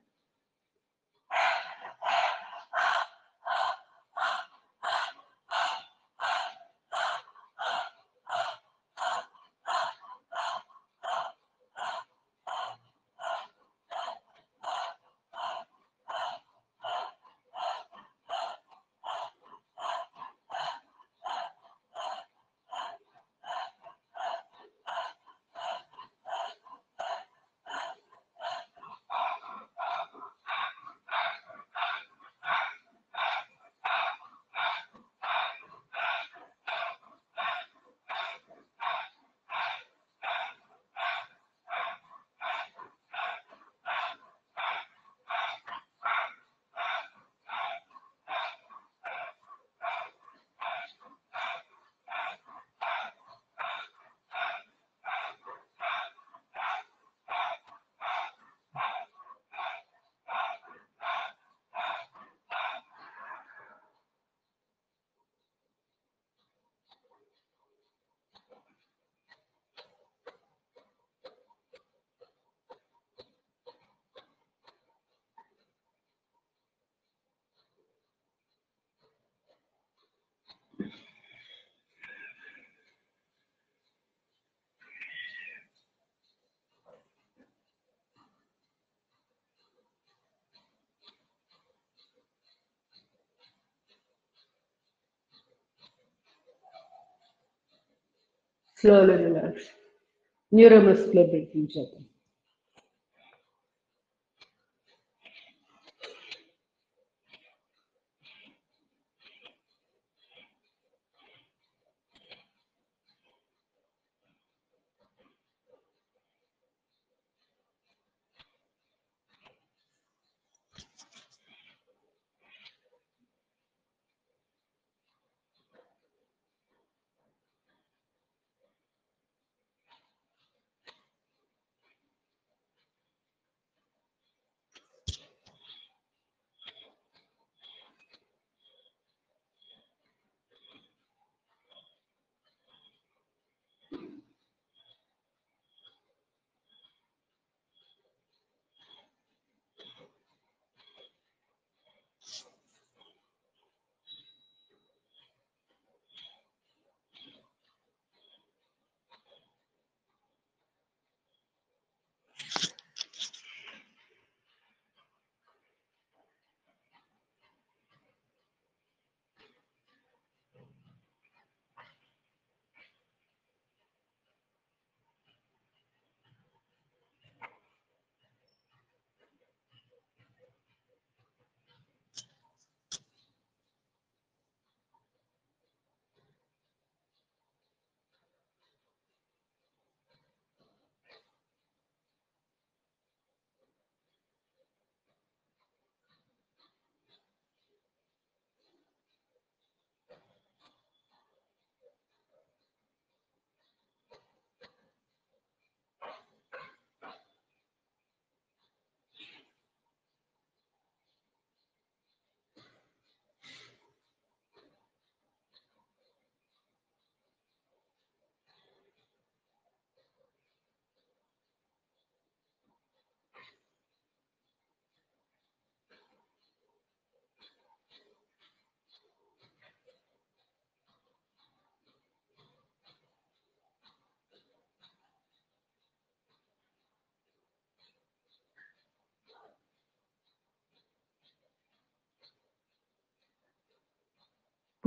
స్లోలీ రిలాక్స్ న్యూరోమస్కులర్ బ్రీతింగ్ చేద్దాం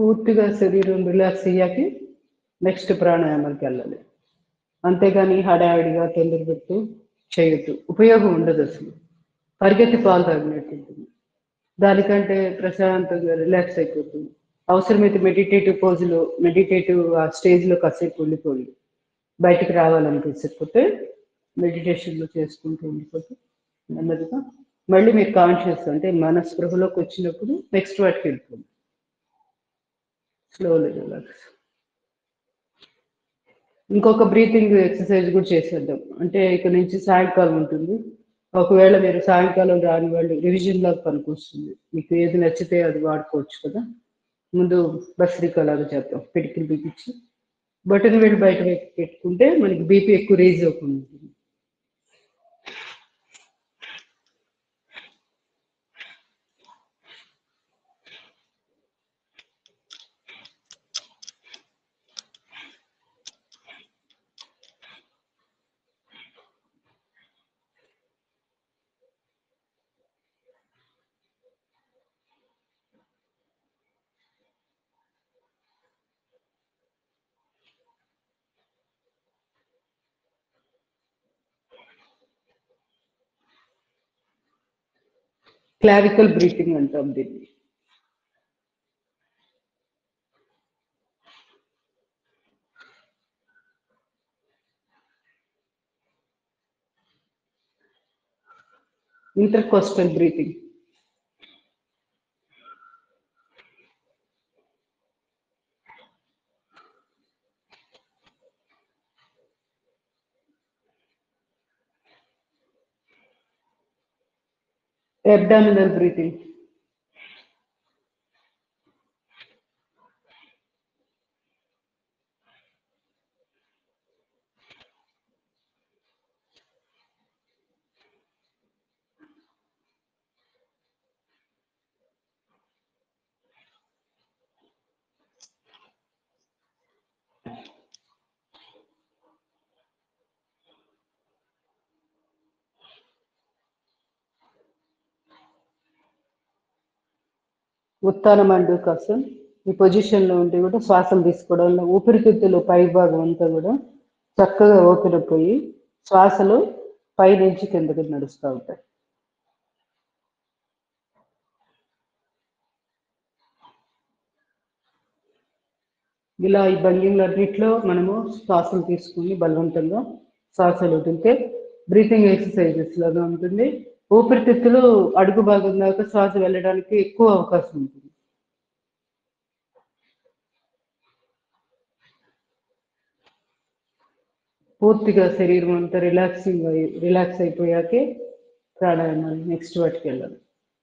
పూర్తిగా శరీరం రిలాక్స్ అయ్యాకి నెక్స్ట్ ప్రాణాయామానికి వెళ్ళాలి అంతేగాని హడావిడిగా తొందర పెట్టు చేయొద్దు ఉపయోగం ఉండదు అసలు పరిగెత్తి పాలు తాగినట్టు ఉంటుంది దానికంటే ప్రశాంతంగా రిలాక్స్ అయిపోతుంది అవసరమైతే మెడిటేటివ్ పోజులో మెడిటేటివ్ ఆ స్టేజ్లో కాసేపు ఉండిపోండి బయటికి రావాలనిపించకపోతే మెడిటేషన్లో చేసుకుంటూ ఉండిపోతే నెమ్మదిగా మళ్ళీ మీరు కాన్షియస్ అంటే మన స్పృహలోకి వచ్చినప్పుడు నెక్స్ట్ వాటికి వెళ్ళిపోండి స్లోలీ రిలాక్స్ ఇంకొక బ్రీతింగ్ ఎక్సర్సైజ్ కూడా చేసేద్దాం అంటే ఇక్కడ నుంచి సాయంకాలం ఉంటుంది ఒకవేళ మీరు సాయంకాలం రాని వాళ్ళు రివిజన్ లాగా పనికొస్తుంది మీకు ఏది నచ్చితే అది వాడుకోవచ్చు కదా ముందు బస్రిక లాగా చేద్దాం పిడికిలు బిగించి బటన్ వెళ్ళి బయట వైపు పెట్టుకుంటే మనకి బీపీ ఎక్కువ రేజ్ అవ్వకుండా ఉంటుంది క్లావికల్ బ్రీతింగ్ అంటాం దీన్ని ఇంటర్కోస్టల్ బ్రీతింగ్ abdominal breathing ఉత్తాన మండూకాసం ఈ పొజిషన్ లో ఉండి కూడా శ్వాసలు తీసుకోవడం వల్ల ఊపిరితిత్తులు పై భాగం అంతా కూడా చక్కగా ఓపెన్ అయిపోయి శ్వాసలు పై నుంచి కిందకి నడుస్తూ ఉంటాయి ఇలా ఈ భంగిమలన్నింటిలో మనము శ్వాసలు తీసుకుని బలవంతంగా శ్వాసలు వదిలితే బ్రీతింగ్ ఎక్సర్సైజెస్ లాగా ఉంటుంది ఊపిరితిత్తులు అడుగు భాగం దాకా శ్వాస వెళ్ళడానికి ఎక్కువ అవకాశం ఉంటుంది పూర్తిగా శరీరం అంతా రిలాక్సింగ్ అయి రిలాక్స్ అయిపోయాకే ప్రాణాయామాలు నెక్స్ట్ వాటికి వెళ్ళాలి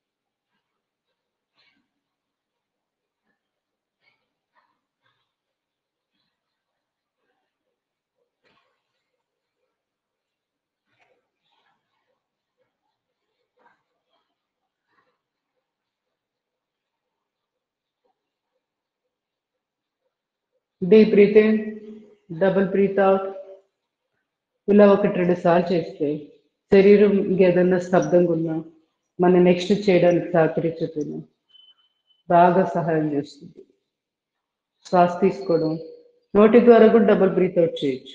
deep breath in double breath out ఇలా ఒకటి రెండు సార్లు చేస్తే శరీరం ఇంకేదన్నా స్తబ్దంగా ఉన్నా మన నెక్స్ట్ చేయడానికి సహకరించుతున్నా బాగా సహాయం చేస్తుంది శ్వాస తీసుకోవడం నోటి ద్వారా కూడా డబుల్ బ్రీత్ అవుట్ చేయొచ్చు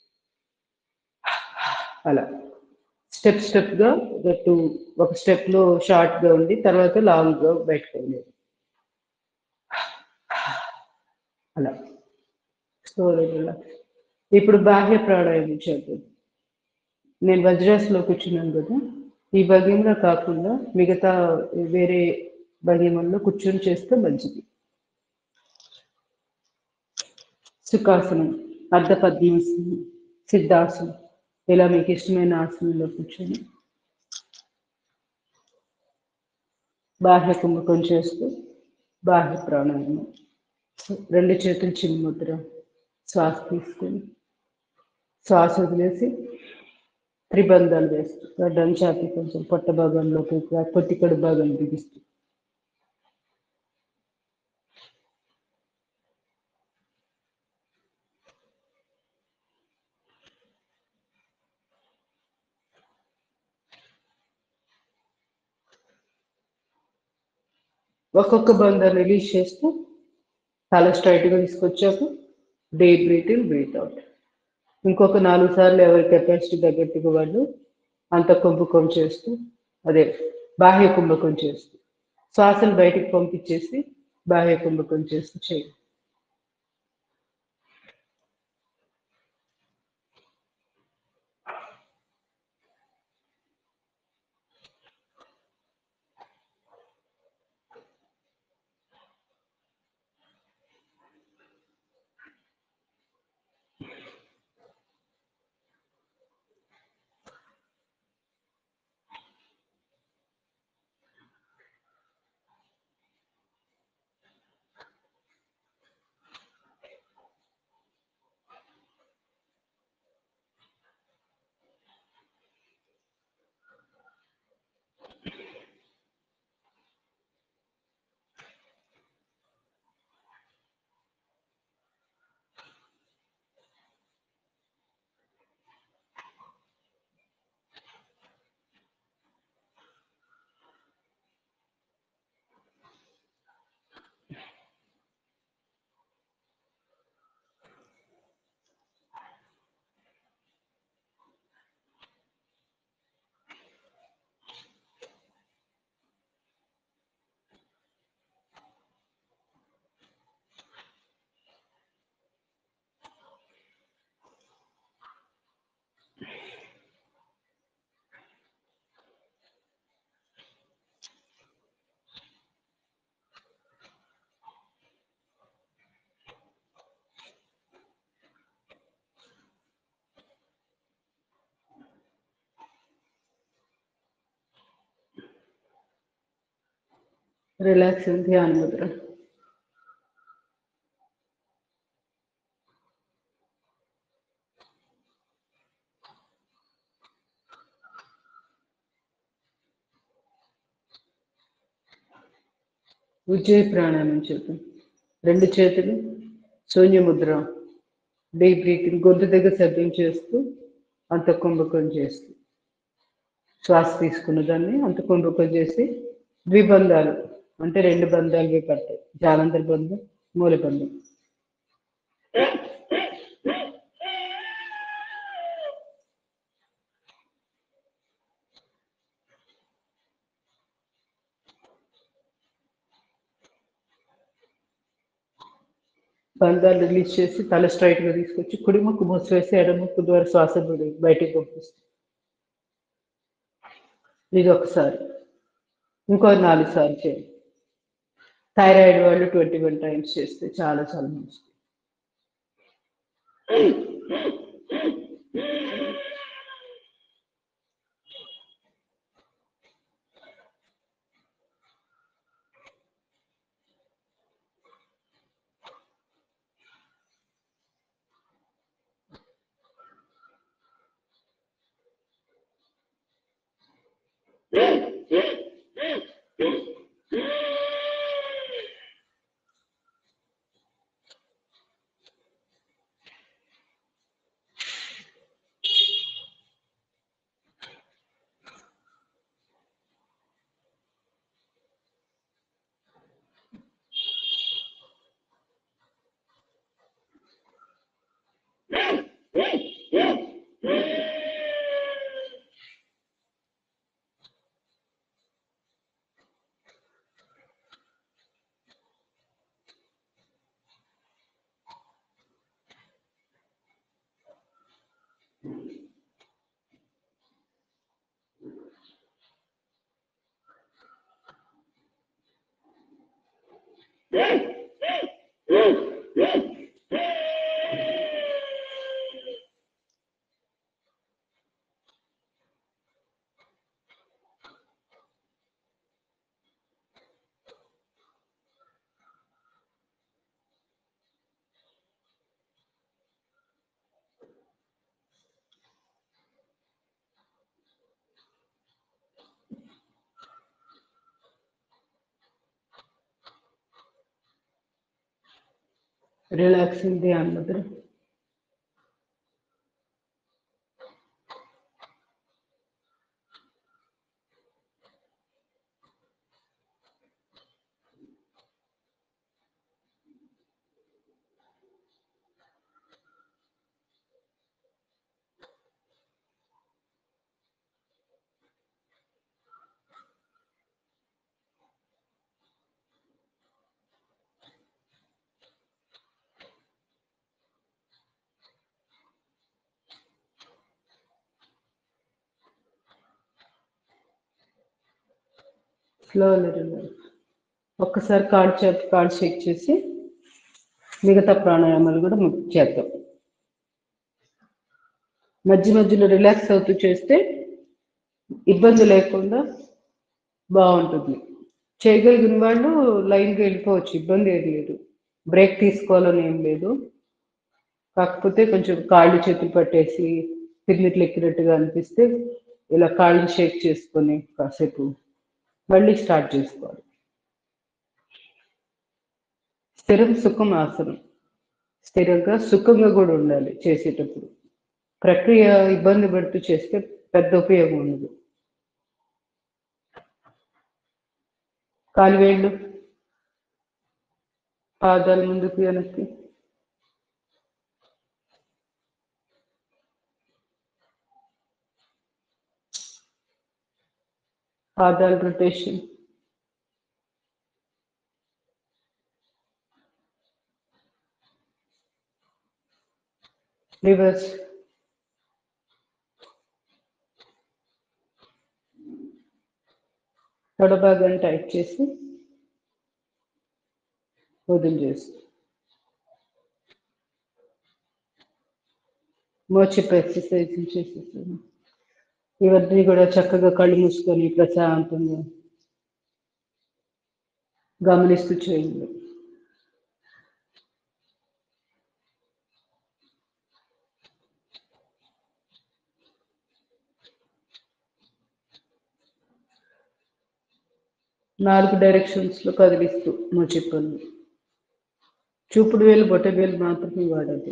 అలా స్టెప్ స్టెప్ గా ఒక టూ ఒక స్టెప్ లో షార్ట్ గా ఉండి తర్వాత లాంగ్ గా బయటకు వెళ్ళేది అలా స్లోలీ రిలాక్స్ ఇప్పుడు బాహ్య ప్రాణాయామం చేద్దాం నేను వజ్రాస్లో కూర్చున్నాను కదా ఈ భంగిమలో కాకుండా మిగతా వేరే భంగిమల్లో కూర్చొని చేస్తే మంచిది సుఖాసనం అర్ధ పద్మాసనం సిద్ధాసనం ఇలా మీకు ఇష్టమైన ఆసనంలో కూర్చొని బాహ్య కుంభకం చేస్తూ బాహ్య ప్రాణాయామం రెండు చేతులు చిన్ముద్ర శ్వాస తీసుకొని శ్వాస వదిలేసి త్రిబంధాలు వేస్తూ గడ్డం చాపి కొంచెం పొట్ట భాగంలోకి పొత్తికడు భాగం బిగిస్తూ ఒక్కొక్క బంధాన్ని రిలీజ్ చేస్తూ తల స్ట్రైట్గా తీసుకొచ్చాక deep breath in breath out ఇంకొక నాలుగు సార్లు ఎవరి కెపాసిటీ తగ్గట్టుగా వాళ్ళు అంత కుంభకం చేస్తూ అదే బాహ్య కుంభకం చేస్తూ శ్వాసను బయటికి పంపించేసి బాహ్య కుంభకం చేస్తూ చేయండి రిలాక్స్ ధ్యాన ముద్ర ఉజ్జయ ప్రాణాయామం చేద్దాం రెండు చేతులు శూన్య ముద్ర డీప్ బ్రీతింగ్ గొంతు దగ్గర శబ్దం చేస్తూ అంత కుంభకం చేస్తూ శ్వాస తీసుకున్న దాన్ని అంత కుంభకం చేసి ద్విబంధాలు అంటే రెండు బంధాలు పడతాయి జాలంధర బంధం మూల బంధం బంధాలు రిలీజ్ చేసి తల స్ట్రైట్ గా తీసుకొచ్చి కుడి ముక్కు మూసివేసి ఎడమ ముక్కు ద్వారా శ్వాస బయట- బయటికి పంపిస్తుంది ఇది ఒకసారి ఇంకో నాలుగు సార్లు చేయండి థైరాయిడ్ వాళ్ళు ట్వంటీ వన్ టైమ్స్ చేస్తే చాలా చాలా మంచిది రిలాక్సింగ్ ధ్యాన ముద్ర స్లోలీ రిలాక్స్ ఒక్కసారి కాళ్ళు చేతి కాళ్ళు షేక్ చేసి మిగతా ప్రాణాయామాలు కూడా ము- చేద్దాం మధ్య మధ్యలో రిలాక్స్ అవుతూ చేస్తే ఇబ్బంది లేకుండా బాగుంటుంది చేయగలిగిన వాళ్ళు లైన్గా వెళ్ళిపోవచ్చు ఇబ్బంది ఏం లేదు బ్రేక్ తీసుకోవాలని ఏం లేదు కాకపోతే కొంచెం కాళ్ళు చేతులు పట్టేసి పిరిమిట్లు ఎక్కినట్టుగా అనిపిస్తే ఇలా కాళ్ళు షేక్ చేసుకొని కాసేపు మళ్ళీ స్టార్ట్ చేసుకోవాలి స్థిరం సుఖం ఆసనం స్థిరంగా సుఖంగా కూడా ఉండాలి చేసేటప్పుడు ప్రక్రియ ఇబ్బంది పడుతూ చేస్తే పెద్ద ఉపయోగం ఉండదు కాలు వేళ్ళు పాదాలు ముందుకు వెనక్కి పాదాలు రొటేషన్ రివర్స్ తొడభాగాన్ని టైట్ చేసి వదిలి చేసి మోచిప్ ఎక్సర్సైజ్ చేసేసాను ఇవన్నీ కూడా చక్కగా కళ్ళు మూసుకొని ప్రశాంతంగా గమనిస్తూ చేయండి నాలుగు డైరెక్షన్స్ లో కదిలిస్తూ మోచిప్పలు చూపుడు వేలు బొట్ట వేలు మాత్రమే వాడాలి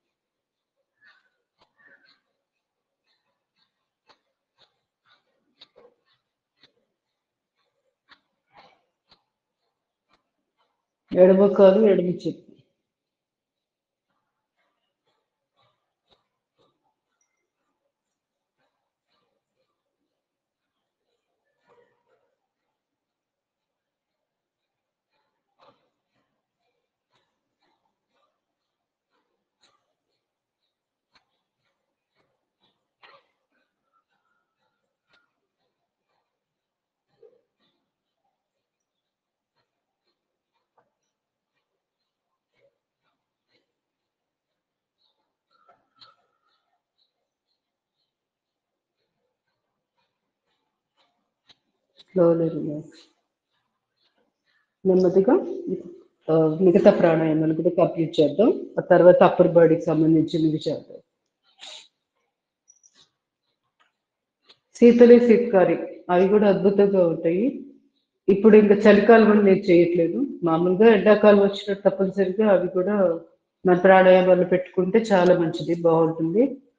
ఎడమ కాలు ఎడమ చెప్పు స్లోలీ రిలాక్స్ నెమ్మదిగా ఆ, మిగతా ప్రాణాయామాలు కూడా కంప్లీట్ చేద్దాం ఆ తర్వాత అప్పర్ బాడీకి సంబంధించినవి చేద్దాం శీతలి శీతకారి అవి కూడా అద్భుతంగా ఉంటాయి ఇప్పుడు ఇంకా చలికాలం అని నేను చేయట్లేదు మామూలుగా ఎండాకాలం వచ్చినట్టు తప్పనిసరిగా అవి కూడా మన ప్రాణాయామాలు పెట్టుకుంటే చాలా మంచిది బాగుంటుంది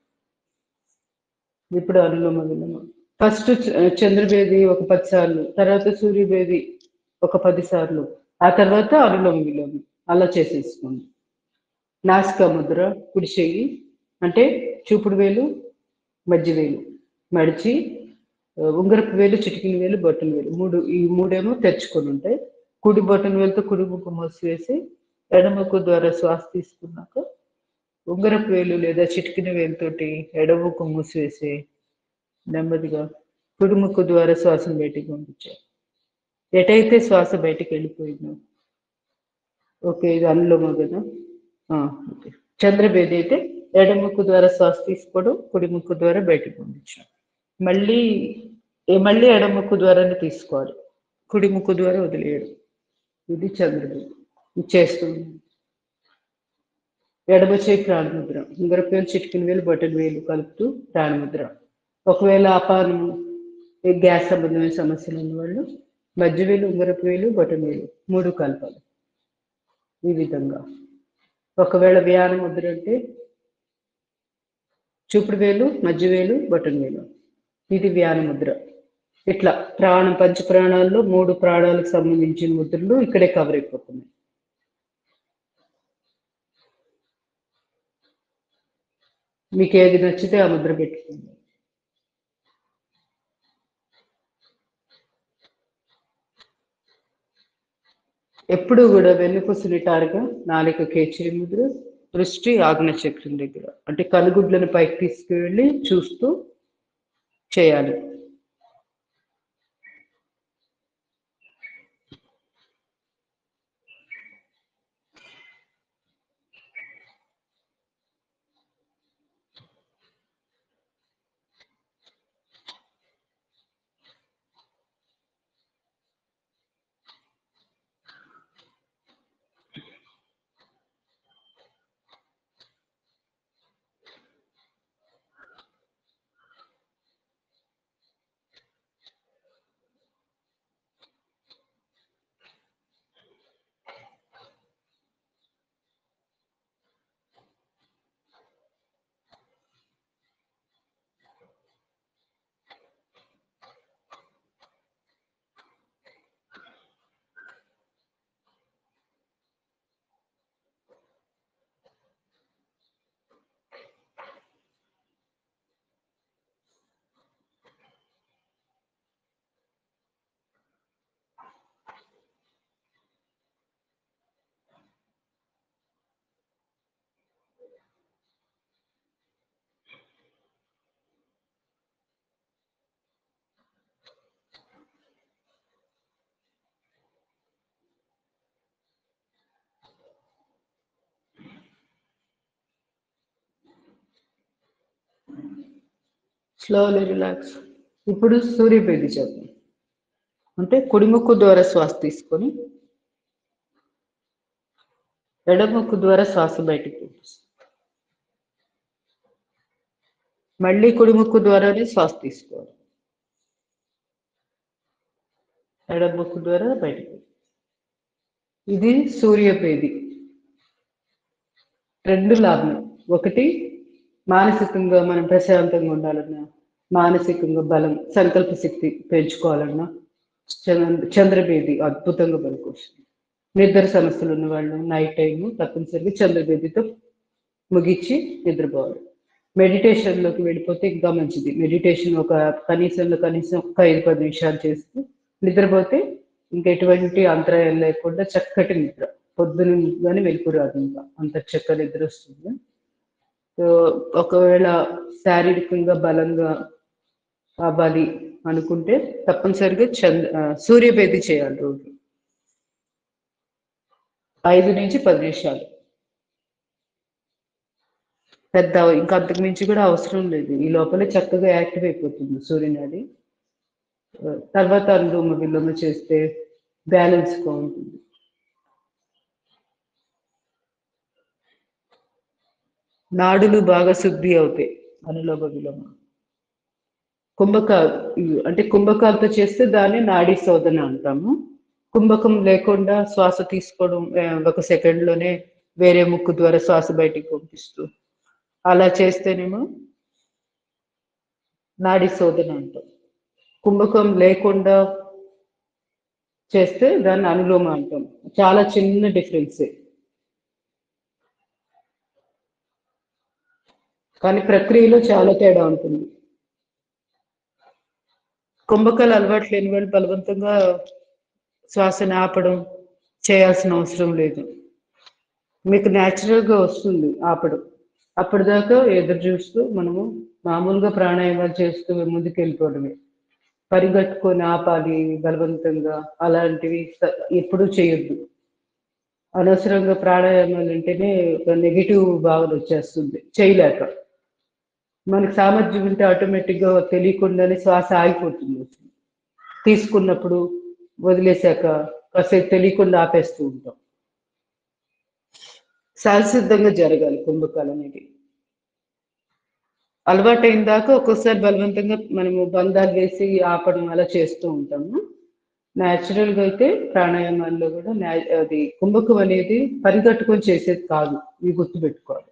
ఇప్పుడు అనులోమ విలోమ ఫస్ట్ చంద్రబేది ఒక పది సార్లు తర్వాత సూర్యబేది ఒక పది సార్లు ఆ తర్వాత అనులోమ విలోమ అలా చేసేసుకోండి నాసికా ముద్ర కుడి చెయ్యి అంటే చూపుడు వేలు మధ్య వేలు మడిచి ఆ, ఉంగరపు వేలు చిటికిన వేలు బొట్టన వేలు మూడు ఈ మూడేమో తెరుచుకొని ఉంటాయి కుడి బొట్టన వేలుతో కుడి ముక్కు మూసివేసి ఎడముక్కు ద్వారా శ్వాస తీసుకున్నాక ఉంగరపు వేలు లేదా చిటికిన వేలుతోటి ఎడముక్కు మూసివేసి నెమ్మదిగా కుడి ముక్కు ద్వారా శ్వాసను బయటికి పంపించారు ఎటైతే శ్వాస బయటికి వెళ్ళిపోయిందో ఓకే ఇది అనులోమ కదా ఆ, ఓకే చంద్రభేది అయితే ఎడముక్కు ద్వారా శ్వాస తీసుకోవడం కుడి ముక్కు ద్వారా బయటికి పంపించడం మళ్ళీ ఏ మళ్ళీ ఎడముక్కు ద్వారానే తీసుకోవాలి కుడి ముక్కు ద్వారా వదిలేయడం ఇది చంద్రభేది ఇది చేస్తుంది ఎడమ చేయి ప్రాణముద్ర ఉంగరపు వేలు చిటికిన వేలు బొటన వేలు కలుపుతూ ప్రాణముద్ర ఒకవేళ అపానము ఈ గ్యాస్ సంబంధమైన సమస్యలు ఉన్న వాళ్ళు మధ్య వేలు ఉంగరపు వేలు బొటన వేలు మూడు కలపాలి ఈ విధంగా ఒకవేళ వ్యాన ముద్ర అంటే చూపుడు వేలు మధ్య వేలు బొటన వేలు ఇది వ్యాన ముద్ర ఇట్లా ప్రాణం పంచ ప్రాణాల్లో మూడు ప్రాణాలకు సంబంధించిన ముద్రలు ఇక్కడే కవర్ అయిపోతున్నాయి మీకు ఏది నచ్చితే ఆ ముద్ర పెట్టుకోండి ఎప్పుడు కూడా వెన్నుపూస నిటారుగా నాలుక కేచే ముద్ర దృష్టి ఆగ్న చక్రం దగ్గర అంటే కనుగుడ్లను పైకి తీసుకువెళ్ళి చూస్తూ చేయాలి స్లోలీ రిలాక్స్ ఇప్పుడు సూర్యపేది చేద్దాం అంటే కుడిముక్కు ద్వారా శ్వాస తీసుకొని ఎడముక్కు ద్వారా శ్వాస బయటికి పంపిస్తాం మళ్ళీ కుడిముక్కు ద్వారానే శ్వాస తీసుకోవాలి ఎడముక్కు ద్వారా బయటికి ఇది సూర్యపేది రెండు లాభం ఒకటి మానసికంగా మనం ప్రశాంతంగా ఉండాలన్నా మానసికంగా బలం సంకల్ప శక్తి పెంచుకోవాలన్నా చంద్ర- చంద్రబేది అద్భుతంగా పనికొస్తుంది నిద్ర సమస్యలు ఉన్న వాళ్ళు నైట్ టైం తప్పనిసరిగా చంద్రబేదితో ముగించి నిద్రపోవాలి మెడిటేషన్ లోకి వెళ్ళిపోతే ఇంకా మంచిది మెడిటేషన్ ఒక కనీసంలో కనీసం ఒక ఐదు పది నిమిషాలు చేస్తూ నిద్రపోతే ఇంకా ఎటువంటి అంతరాయం లేకుండా చక్కటి నిద్ర పొద్దున కానీ వెళ్ళిపోరాదు ఇంకా అంత చక్క నిద్ర వస్తుంది సో ఒకవేళ శారీరకంగా బలంగా అవ్వాలి అనుకుంటే తప్పనిసరిగా చంద్ర ఆ, సూర్యభేది చేయాలి రోజు ఐదు నుంచి పది నిమిషాలు పెద్ద ఇంకా అంతకు మించి కూడా అవసరం లేదు ఈ లోపలే చక్కగా యాక్టివ్ అయిపోతుంది సూర్యనాడి ఆ, తర్వాత అనులోమ విలోమ చేస్తే బ్యాలెన్స్ గా ఉంటుంది నాడులు బాగా శుద్ధి అవుతాయి అనులోమ విలోమ కుంభకాలు ఇవి అంటే కుంభకాలతో చేస్తే దాన్ని నాడీ శోధన అంటాము కుంభకం లేకుండా శ్వాస తీసుకోవడం ఆ, ఒక సెకండ్ లోనే వేరే ముక్కు ద్వారా శ్వాస బయటికి పంపిస్తూ అలా చేస్తేనేమో నాడీ శోధన అంటాం కుంభకం లేకుండా చేస్తే దాన్ని అనులోమ అంటాం చాలా చిన్న డిఫరెన్సే కానీ ప్రక్రియలో చాలా తేడా ఉంటుంది కుంభకాలు అలవాటు లేని వాళ్ళు బలవంతంగా శ్వాసను ఆపడం చేయాల్సిన అవసరం లేదు మీకు natural గా వస్తుంది ఆపడం అప్పటిదాకా ఎదురు చూస్తూ మనము మామూలుగా ప్రాణాయామాలు చేస్తూ ముందుకు వెళ్ళిపోవడమే పరిగెట్టుకొని ఆపాలి బలవంతంగా అలాంటివి స- ఎప్పుడూ చేయొద్దు అనవసరంగా ప్రాణాయామాలు అంటేనే ఒక నెగిటివ్ భావన వచ్చేస్తుంది చేయలేక మనకి సామర్థ్యం ఉంటే ఆటోమేటిక్ గా తెలియకుండానే శ్వాస ఆగిపోతుంది తీసుకున్నప్పుడు వదిలేశాక కాసేపు తెలియకుండా ఆపేస్తూ ఉంటాం సహసిద్ధంగా జరగాలి కుంభకాలు అనేది అలవాటైన దాకా ఒక్కోసారి బలవంతంగా మనము బంధాలు వేసి ఆపడం అలా చేస్తూ ఉంటాము Natural గా అయితే ప్రాణాయామాల్లో కూడా నా- అది కుంభకం అనేది పరిగట్టుకొని చేసేది కాదు ఇవి గుర్తుపెట్టుకోవాలి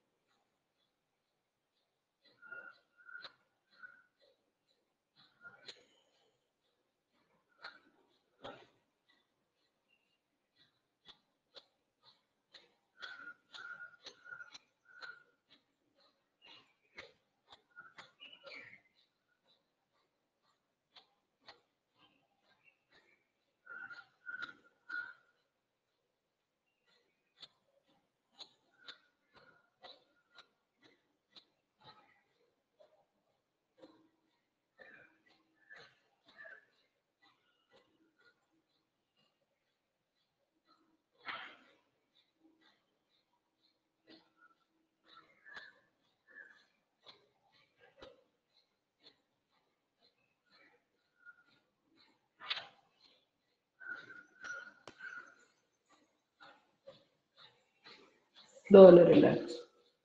స్లోలీ రిలాక్స్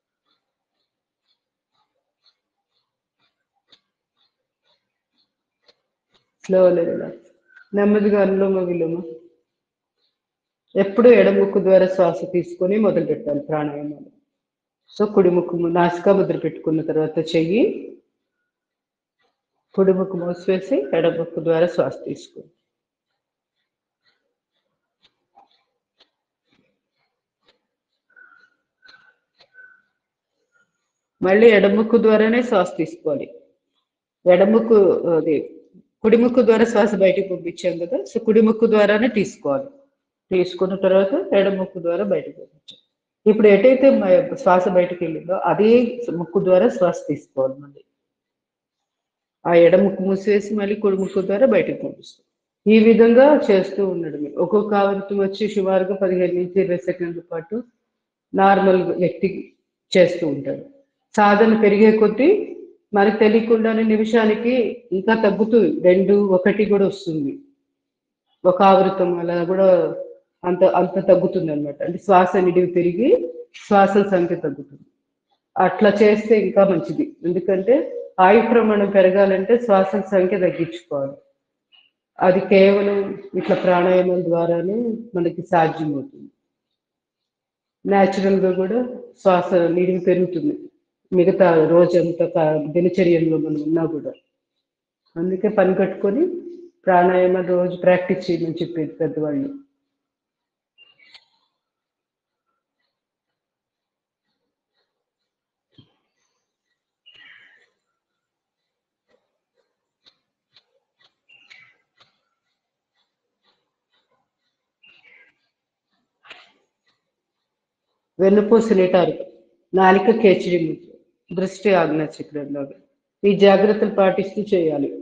స్లోలీ రిలాక్స్ నెమ్మదిగా అనులోమ విలోమ ఎప్పుడు ఎడముక్కు ద్వారా శ్వాస తీసుకొని మొదలు పెట్టాలి ప్రాణాయామాలు సో కుడి ముక్కు ము- నాసికా ముద్ర పెట్టుకున్న తర్వాత చెయ్యి కుడి ముక్కు మూసివేసి ఎడముక్కు ద్వారా శ్వాస తీసుకో మళ్ళీ ఎడముక్కు ద్వారానే శ్వాస తీసుకోవాలి ఎడముక్కు అది కుడిముక్కు ద్వారా శ్వాస బయటికి పంపించాం కదా సో కుడిముక్కు ద్వారానే తీసుకోవాలి తీసుకున్న తర్వాత ఎడముక్కు ద్వారా బయటకు పంపించాలి ఇప్పుడు ఎటైతే మ- శ్వాస బయటకు వెళ్ళిందో అదే ముక్కు ద్వారా శ్వాస తీసుకోవాలి మళ్ళీ ఆ ఎడముక్కు మూసివేసి మళ్ళీ కుడిముక్కు ద్వారా బయటకు పంపిస్తాం ఈ విధంగా చేస్తూ ఉండడమే ఒక్కొక్క ఆవృత్తి వచ్చి సుమారుగా పదిహేను నుంచి ఇరవై సెకండ్ల పాటు నార్మల్ వ్యక్తి చేస్తూ ఉంటాడు సాధన పెరిగే కొద్దీ మనకి తెలియకుండానే నిమిషానికి ఇంకా తగ్గుతుంది రెండు ఒకటి కూడా వస్తుంది ఒక ఆవృతం అలా కూడా అంత అంత తగ్గుతుంది అనమాట అంటే శ్వాస నిడివి తిరిగి శ్వాసల సంఖ్య తగ్గుతుంది అట్లా చేస్తే ఇంకా మంచిది ఎందుకంటే ఆయు ప్రమాణం పెరగాలంటే శ్వాసల సంఖ్య తగ్గించుకోవాలి అది కేవలం ఇట్లా ప్రాణాయామం ద్వారానే మనకి సాధ్యమవుతుంది న్యాచురల్ గా కూడా శ్వాస నిడివి పెరుగుతుంది మిగతా రోజంతా క- దినచర్యల్లో మనం ఉన్నా కూడా అందుకే పని కట్టుకొని ప్రాణాయామం రోజు ప్రాక్టీస్ చేయమని చెప్పేది పెద్దవాళ్ళు వెన్నుపూస నిటారు నాలిక కేచరి ముద్ర దృష్టి ఆజ్ఞా చక్రంలాగా ఈ జాగ్రత్తలు పాటిస్తూ చేయాలి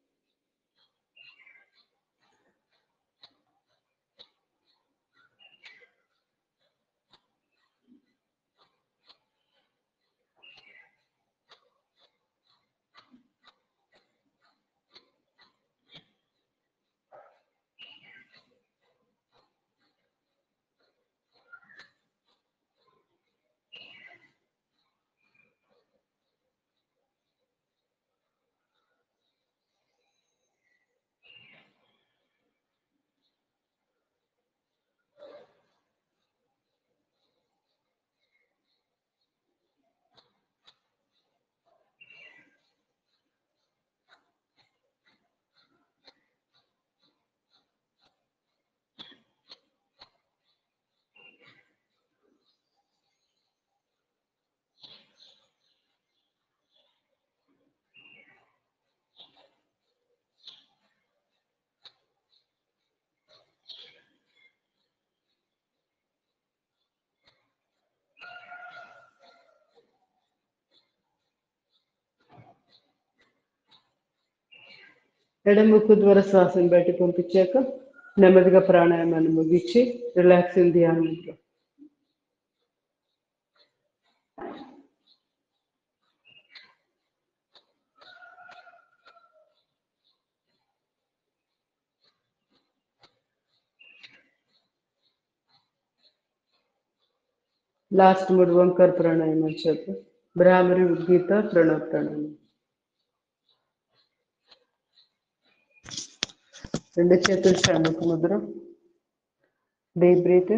ఎడమ ముక్కు ద్వారా శ్వాసను బయటకు పంపించాక నెమ్మదిగా ప్రాణాయామాన్ని ముగించి రిలాక్సింగ్ ధ్యానం లాస్ట్ మూడు ఓంకార ప్రాణాయామం చేద్దాం భ్రామరి ఉద్గీత ప్రణవ ప్రాణాయామం రెండు చేతులు షణ్ముఖ ముద్ర డీప్ బ్రీత్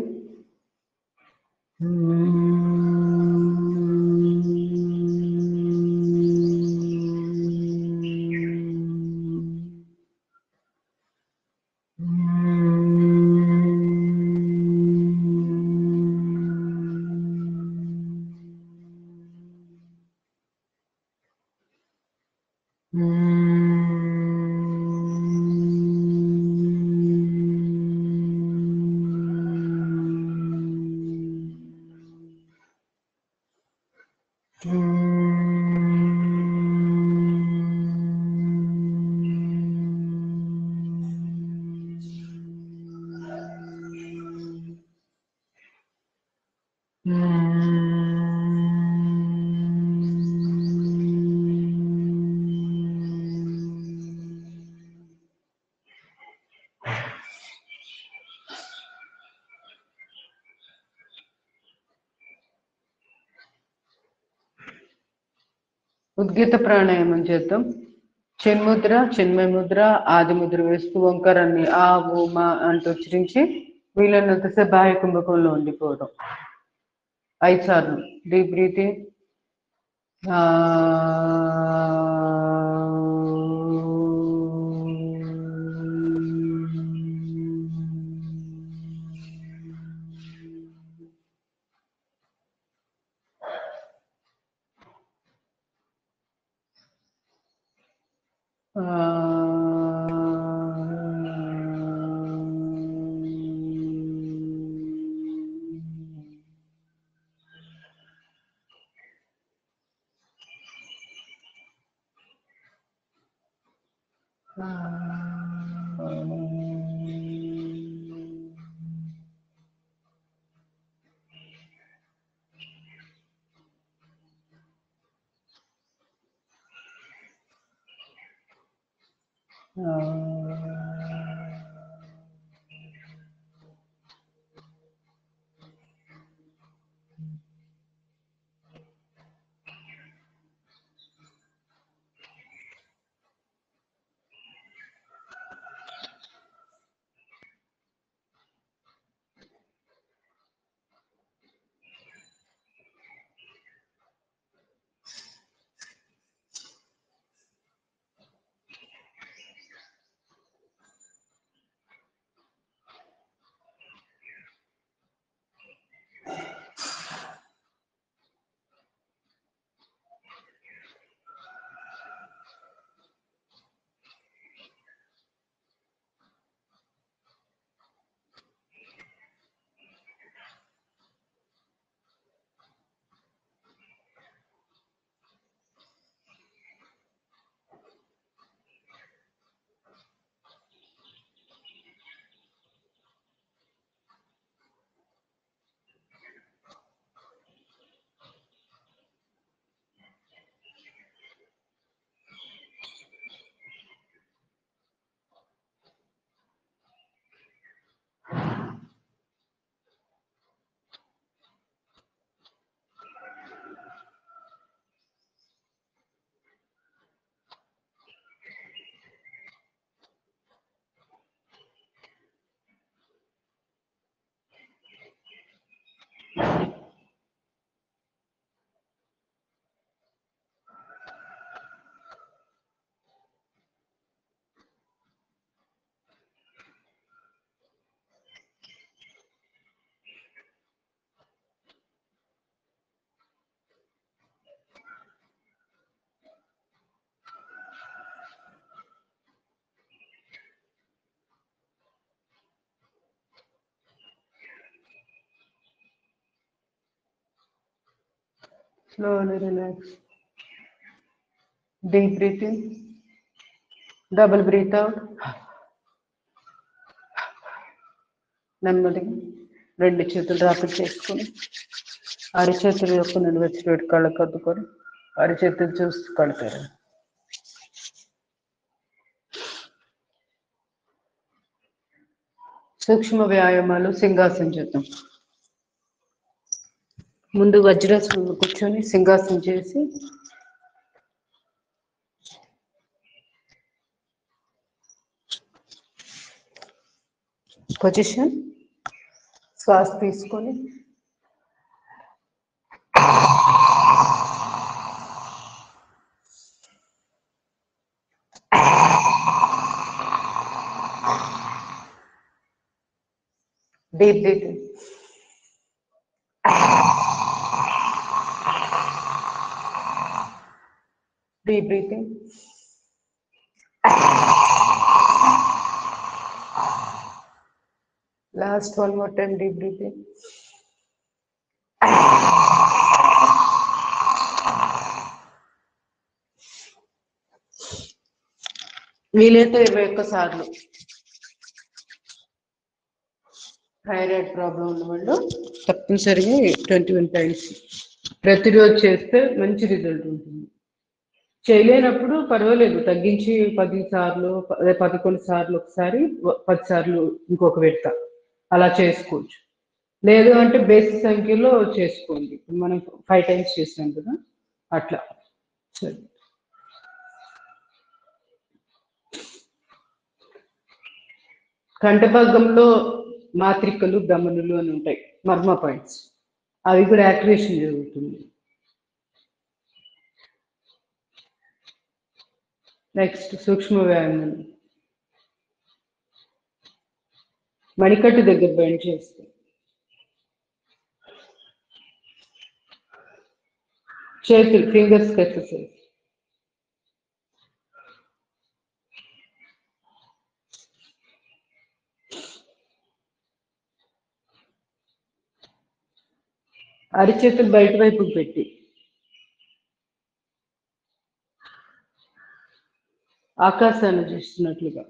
ఉద్గీత ప్రాణాయామం చేద్దాం చిన్ముద్ర చిన్మయ ముద్ర ఆది ముద్ర వేస్తూ ఓంకారాన్ని ఆ ఊ మా అంటూ ఉచ్చరించి వీలైనంతసేపు బాహ్య కుంభకంలో ఉండిపోవడం ఐదు సార్లు deep breathing Slowly relax. Deep breath in. Double breathe out. నెమ్మదిగా రెండు చేతులు రాపిడి చేసుకొని అరిచేతులు యొక్క నిలవచ్చి పెట్టి కళ్ళకు అద్దుకొని అరిచేతులు చూస్తూ కడతారు సూక్ష్మ వ్యాయామాలు సింహాసనం చేద్దాం ముందు వజ్రాసనంలో కూర్చొని సింహాసనం చేసి పొజిషన్ శ్వాస తీసుకొని deep breathing Deep breathing. Last one more time, deep breathing. వీలైతే ఇరవై ఒక్క సార్లు థైరాయిడ్ ప్రాబ్లం ఉన్న వాళ్ళు తప్పనిసరిగా ట్వంటీ వన్ టైమ్స్ ప్రతిరోజు చేస్తే మంచి రిజల్ట్ ఉంటుంది చేయలేనప్పుడు పర్వాలేదు తగ్గించి పది సార్లు అదే పదకొండు సార్లు ఒకసారి వ- పది సార్లు ఇంకొక విడత అలా చేసుకోవచ్చు లేదు అంటే బేసి సంఖ్యలో చేసుకోండి ఇప్పుడు మనం ఫైవ్ టైమ్స్ చేసాం కదా అట్లా సరే కంఠభాగంలో మాత్రికలు దమనులు అని ఉంటాయి మర్మ పాయింట్స్ అవి కూడా యాక్టివేషన్ జరుగుతుంది నెక్స్ట్ సూక్ష్మ వ్యాయామం మణికట్టు దగ్గర బెండ్ చేస్తే చేతులు ఫింగర్స్ ఎక్సర్సైజ్ అరిచేతులు బయట వైపుకు పెట్టి ఆకాశాన్ని చూస్తున్నట్లుగా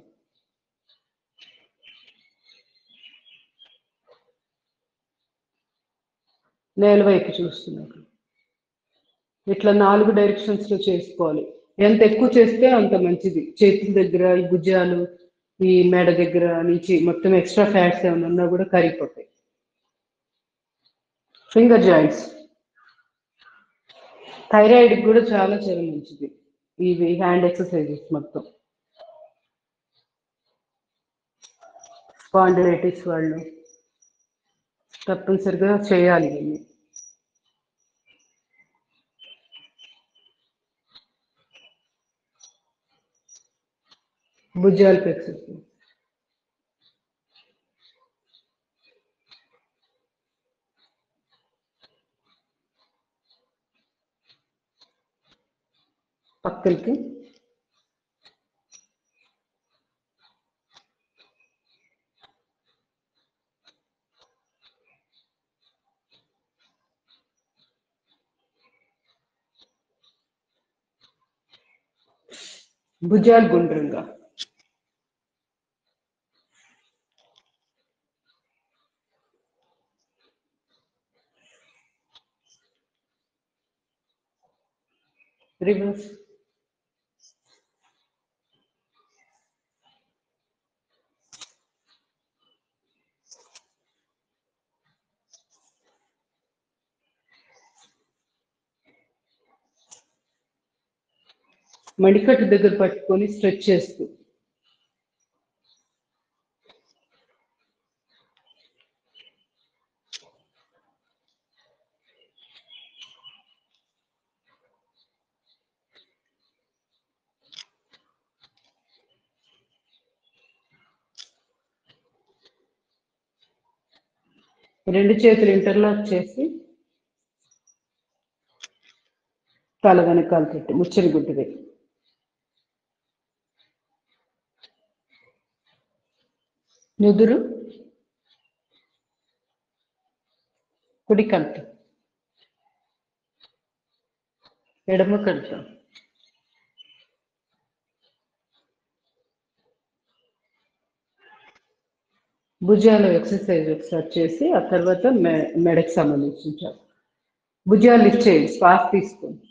నేల వైపు చూస్తున్నట్లు ఇట్లా నాలుగు డైరెక్షన్స్ లో చేసుకోవాలి ఎంత ఎక్కువ చేస్తే అంత మంచిది చేతుల దగ్గర ఈ భుజాలు ఈ మెడ దగ్గర నుంచి మొత్తం ఎక్స్ట్రా ఫ్యాట్స్ ఏమైనా ఉన్నా కూడా కరిగిపోతాయి ఫింగర్ జాయింట్స్ థైరాయిడ్ కూడా చాలా చాలా మంచిది ఇవి హ్యాండ్ ఎక్సర్సైజెస్ మొత్తం స్పాండిలైటిస్ వాళ్ళు తప్పనిసరిగా చేయాలి ఇవన్నీ భుజాలకు ఎక్సర్సైజ్ పక్కలకి భుజాలు గుండ్రంగా రివర్స్ మడికట్టు దగ్గర పట్టుకొని స్ట్రెచ్ చేస్తూ రెండు చేతులు ఇంటర్లాక్ చేసి తల వెనకాల పెట్టి ముచ్చని గుడ్డు పెట్టి నుదురు కుడి కంట ఎడమ కంట భుజాలు ఎక్సర్సైజ్ ఒకసారి చేసి ఆ తర్వాత మె మెడకి సంబంధించి భుజాలు ఇచ్చేయండి శ్వాస తీసుకోండి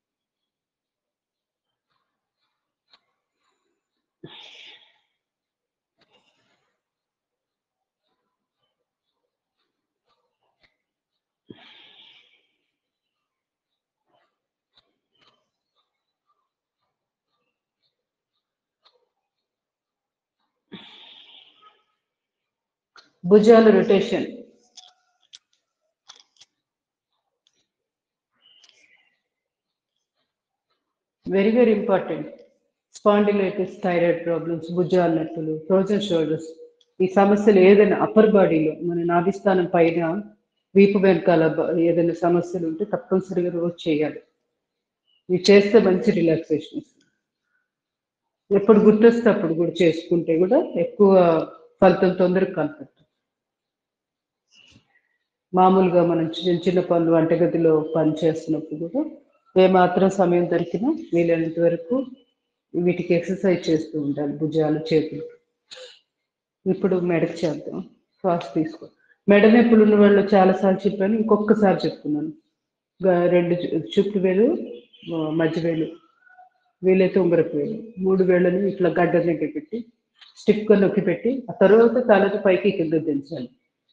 భుజాలు rotation very very important spondylitis thyroid problems భుజాల నొప్పులు ఫ్రోజన్ షోల్డర్స్ ఈ సమస్యలు ఏదైనా అప్పర్ బాడీలో మన నాభిస్థానం పైన వీపు వెనకాల బ- ఏదైనా సమస్యలు ఉంటే తప్పనిసరిగా రోజు చేయాలి ఇవి చేస్తే మంచి రిలాక్సేషన్ వస్తుంది ఎప్పుడు గుర్తొస్తే అప్పుడు కూడా చేసుకుంటే కూడా ఎక్కువ ఫలితం తొందరగా కనపడుతుంది మామూలుగా మనం చిన్న చిన్న పనులు వంటగదిలో పని చేస్తున్నప్పుడు కూడా ఏ మాత్రం సమయం దొరికినా వీలైనంత వరకు వీటికి ఎక్సర్సైజ్ చేస్తూ ఉండాలి భుజాలు చేతులు ఇప్పుడు మెడకు చేద్దాం శ్వాస తీసుకో మెడ నొప్పులు ఉన్న వాళ్ళు చాలాసార్లు చెప్పాను ఇంకొకసారి చెప్తున్నాను గా- రెండు చు- చుట్టు వేలు ఆ, మధ్య వేలు వీలైతే ఉంగరపు వేలు మూడు వేళ్ళని ఇట్లా గడ్డ దగ్గర పెట్టి స్టిఫ్గా నొక్కి పెట్టి ఆ తర్వాత తలకి పైకి కింద దించాలి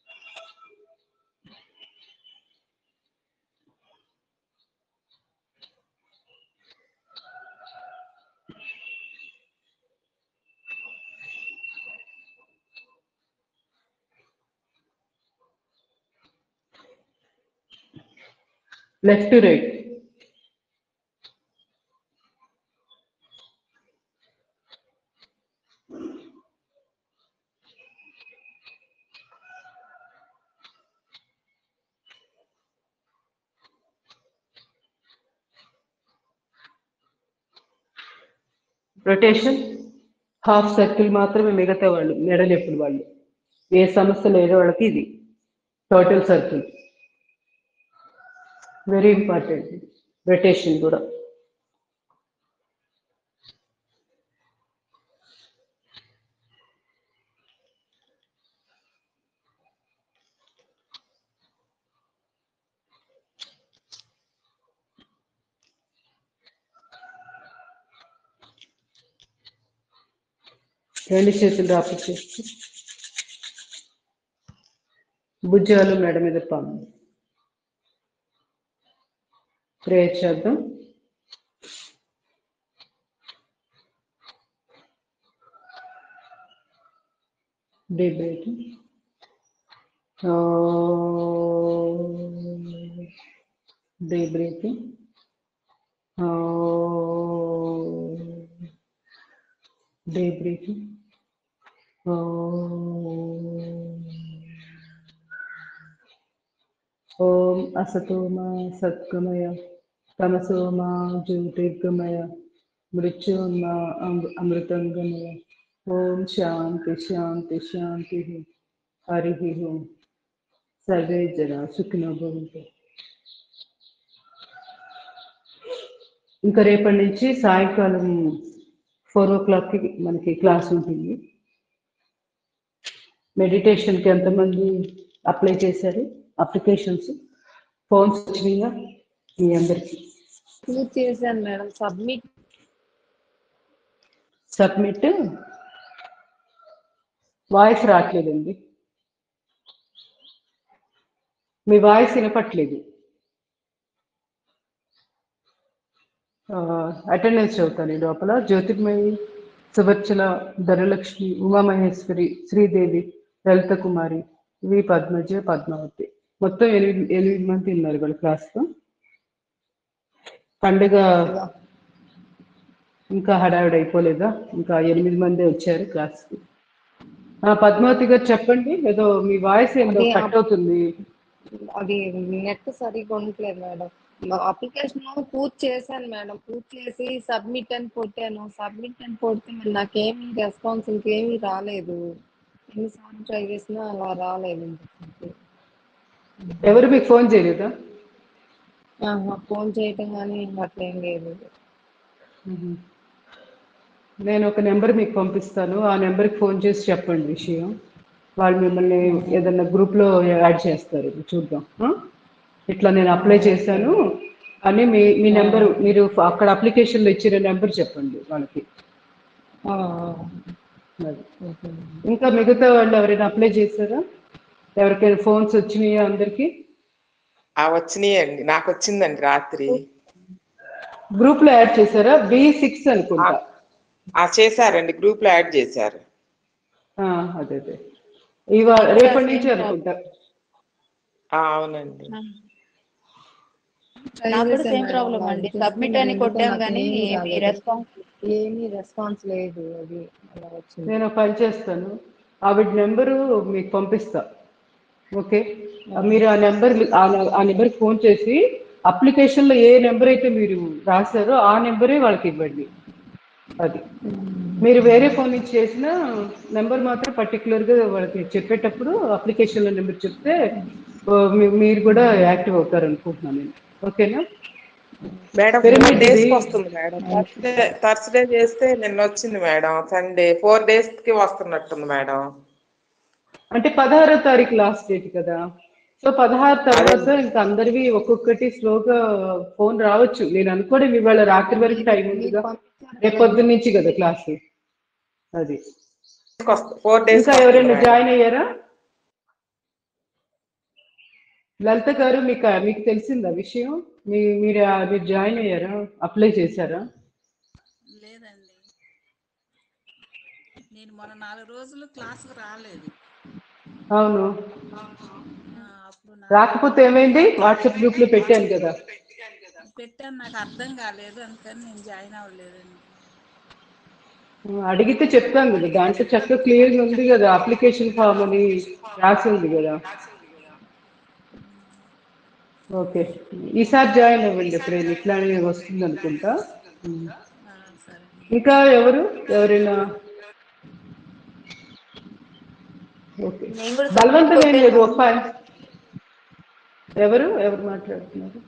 left to right rotation half circle మాత్రమే మిగతా వాళ్ళు మెడనొప్పులు వాళ్ళు ఏ సమస్య లేని వాళ్ళకి ఇది total circle very important rotation కూడా రెండు చేతులు రాపు చేస్తూ భుజాలు మెడ మీద పాము ప్రేయర్ చేద్దాం deep breathing deep breathing deep breathing ఓం అసతోమా సత్కమయ తమసోమా జ్యోతిర్గమయ మృత్యోన్మా అమృ- అమృతంగమయ ఓం శాంతి శాంతి శాంతి హరి ఓం సర్వే జన సుఖినో భవంతు ఇంకా రేపటి నుంచి సాయంకాలం ఫోర్ ఓ క్లాక్కి మనకి క్లాస్ ఉంటుంది మెడిటేషన్కి ఎంతమంది అప్లై చేశారు అప్లికేషన్స్ ఫోన్స్ వచ్చినాయా మీ అందరికి పూర్తి చేశాను మేడం సబ్మిట్ సబ్మిట్ వాయిస్ రావట్లేదండి మీ వాయిస్ వినపట్లేదు అటెండెన్స్ చదువుతాను ఈ లోపల జ్యోతిర్మయి సువర్చల ధనలక్ష్మి ఉమామహేశ్వరి శ్రీదేవి లలిత కుమారి వి పద్మజ పద్మావతి మొత్తం ఎనిమిది ఎనిమిది మంది ఉన్నారు వాళ్ళ క్లాస్లో పండుగ ఇంకా హడావిడి అయిపోలేదా ఇంకా ఎనిమిది మంది వచ్చారు క్లాస్కి ఆ, పద్మావతి గారు చెప్పండి ఏదో మీ వాయిస్ ఏందో అదే, కట్ అవుతుంది అది నెట్ సరిగ్గా ఉండట్లేదు మేడం అప్లికేషన్ పూర్తి చేశాను మేడం పూర్తి చేసి సబ్మిట్ అని కొట్టాను సబ్మిట్ అని కొడితే మరి నాకేమీ రెస్పాన్స్ ఇంకేమీ రాలేదు ఎన్నిసార్లు ట్రై చేసినా అలా రాలేదు ఇంతకీ. ఎవరు మీకు ఫోన్ చేయలేదా ఆహా, ఫోన్ చేయటం కానీ అట్లేం లేదు మ్మ్. నేను ఒక నెంబర్ మీకు పంపిస్తాను ఆ నెంబర్కి ఫోన్ చేసి చెప్పండి విషయం వాళ్ళు మిమ్మల్ని ఏదన్నా గ్రూప్లో యాడ్ చేస్తారు చూద్దాం ఆ? ఇట్లా నేను అప్లై చేశాను అని మీ మీ నెంబర్ మీరు అక్కడ అప్లికేషన్లో ఇచ్చిన నెంబర్ చెప్పండి వాళ్ళకి ఆ, అది. ఓకే. ఇంకా మిగతా వాళ్ళు ఎవరైనా అప్లై చేశారా ఎవరికైనా ఫోన్స్ వచ్చినాయా అందరికి ఆ వచ్చినాయండి నాకు వచ్చిందండి రాత్రి గ్రూప్ లో యాడ్ చేశారా బి సిక్స్ అనుకుంటా ఆ చేశారండి గ్రూప్ లో యాడ్ చేశారు ఆ, అదే అదే ఇవాళ రేపటి నుంచి అనుకుంటా ఆ, అవునండి Try నాకు కూడా చేశాను సేమ్ మేడం. ప్రాబ్లం వాళ్ళు అండి చూస్తే సబ్మిట్ అని ఎందుకో కొట్టాం నాకు కానీ ఏమీ ఏమీ రాలేదు. రెస్పాన్స్ ఏమీ రెస్పాన్స్ లేదు అది అలా వచ్చింది నేను ఒక పని చేస్తాను ఆవిడ నెంబరు మీకు పంపిస్తా ఓకే మీరు ఆ నెంబర్ ఆ నెంబర్కి ఫోన్ చేసి అప్లికేషన్లో ఏ నెంబర్ అయితే మీరు రాశారో ఆ నెంబరే వాళ్ళకి ఇవ్వండి అది మీరు వేరే ఫోన్ నుంచి చేసిన నెంబర్ మాత్రం పర్టికులర్గా వాళ్ళకి చెప్పేటప్పుడు అప్లికేషన్లో నెంబర్ చెప్తే ఆ, మీ- మీరు కూడా యాక్టివ్ అవుతారు అనుకుంటున్నాను నేను ఓకేనా మేడం Pyramid ఫోర్ డేస్ ఇది- కి వస్తుంది మేడం థర్స్డే థర్స్డే చేస్తే నిన్న వచ్చింది మేడం సండే ఫోర్ డేస్ కి వస్తున్నట్టుంది మేడం అంటే పదహారో తారీఖు లాస్ట్ డేట్ కదా సో పదహారు తర్వాత ఇంకా అందరివి ఒక్కొక్కటి స్లోగా ఫోన్ రావచ్చు నేను అనుకోవడం ఇవాళ రాత్రి వరకు టైం ఉందిగా రేపు పొద్దున్న నుంచి కదా క్లాస్ అది ఫోర్ డేస్ ఇంకా ఎవరైనా జాయిన్ అయ్యారా లలిత గారు మీకు మీకు తెలిసిందా విషయం మీ మీరు మీరు జాయిన్ అయ్యారా అప్లై చేశారా లేదండి నేను మొన్న నాలుగు రోజులు క్లాసుకు రాలేదు అవును ఆ, అప్పుడు నా- రాకపోతే ఏమైంది వాట్సాప్ గ్రూప్ లో పెట్టాను కదా పెట్టాను నాకు అర్థం కాలేదు అందుకని నేను జాయిన్ అవ్వలేదండి అడిగితే చెప్తాను కదా దాంట్లో చక్కగా క్లియర్ గా ఉంది కదా అప్లికేషన్ ఫామ్ అని రాసి ఉంది కదా ఓకే ఈసారి జాయిన్ అవ్వండి ఎప్పుడైనా ఇట్లానే వస్తుంది అనుకుంటా ఉమ్. ఆ, సరే ఇంకా ఎవరు ఎవరైనా ఓకే నేను కూడా బలవంతం ఏం లేదు కొట్టాను. ఒక పని ఎవరు ఎవరు మాట్లాడుతున్నారు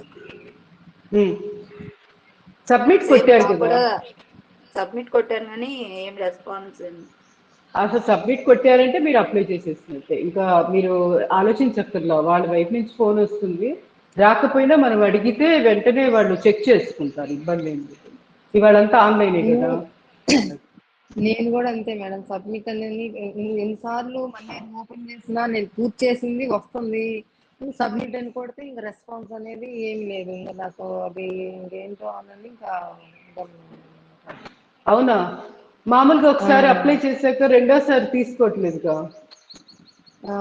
సబ్మిట్ కొట్టారు నాకు కూడా కదా సబ్మిట్ కొట్టాను కానీ ఏం రెస్పాన్స్ అసలు సబ్మిట్ కొట్టారంటే మీరు అప్లై చేసేసినట్టే ఇంకా మీరు ఆలోచించక్కర్లా వాళ్ళ వైపు నుంచి ఫోన్ వస్తుంది రాకపోయినా మనం అడిగితే వెంటనే వాళ్ళు చెక్ చేసుకుంటారు ఇబ్బంది ఏం లేదు ఇవాళంతా ఆన్లైనే కదా నేను కూడా అంతే మేడం సబ్మిట్ అనేది ఎన్ని- ఎన్నిసార్లు మళ్ళీ ఓపెన్ చేసినా నేను పూర్తి చేసింది వస్తుంది సబ్మిట్ అని కొడితే ఇంకా రెస్పాన్స్ అనేది ఏం లేదు ఇంకా నాకు అది ఇంకేంటో అనేది ఇంకా ఇంకా అవునా మామూలుగా ఒకసారి అప్లై చేశాక రెండోసారి తీసుకోవట్లేదుగా ఆ,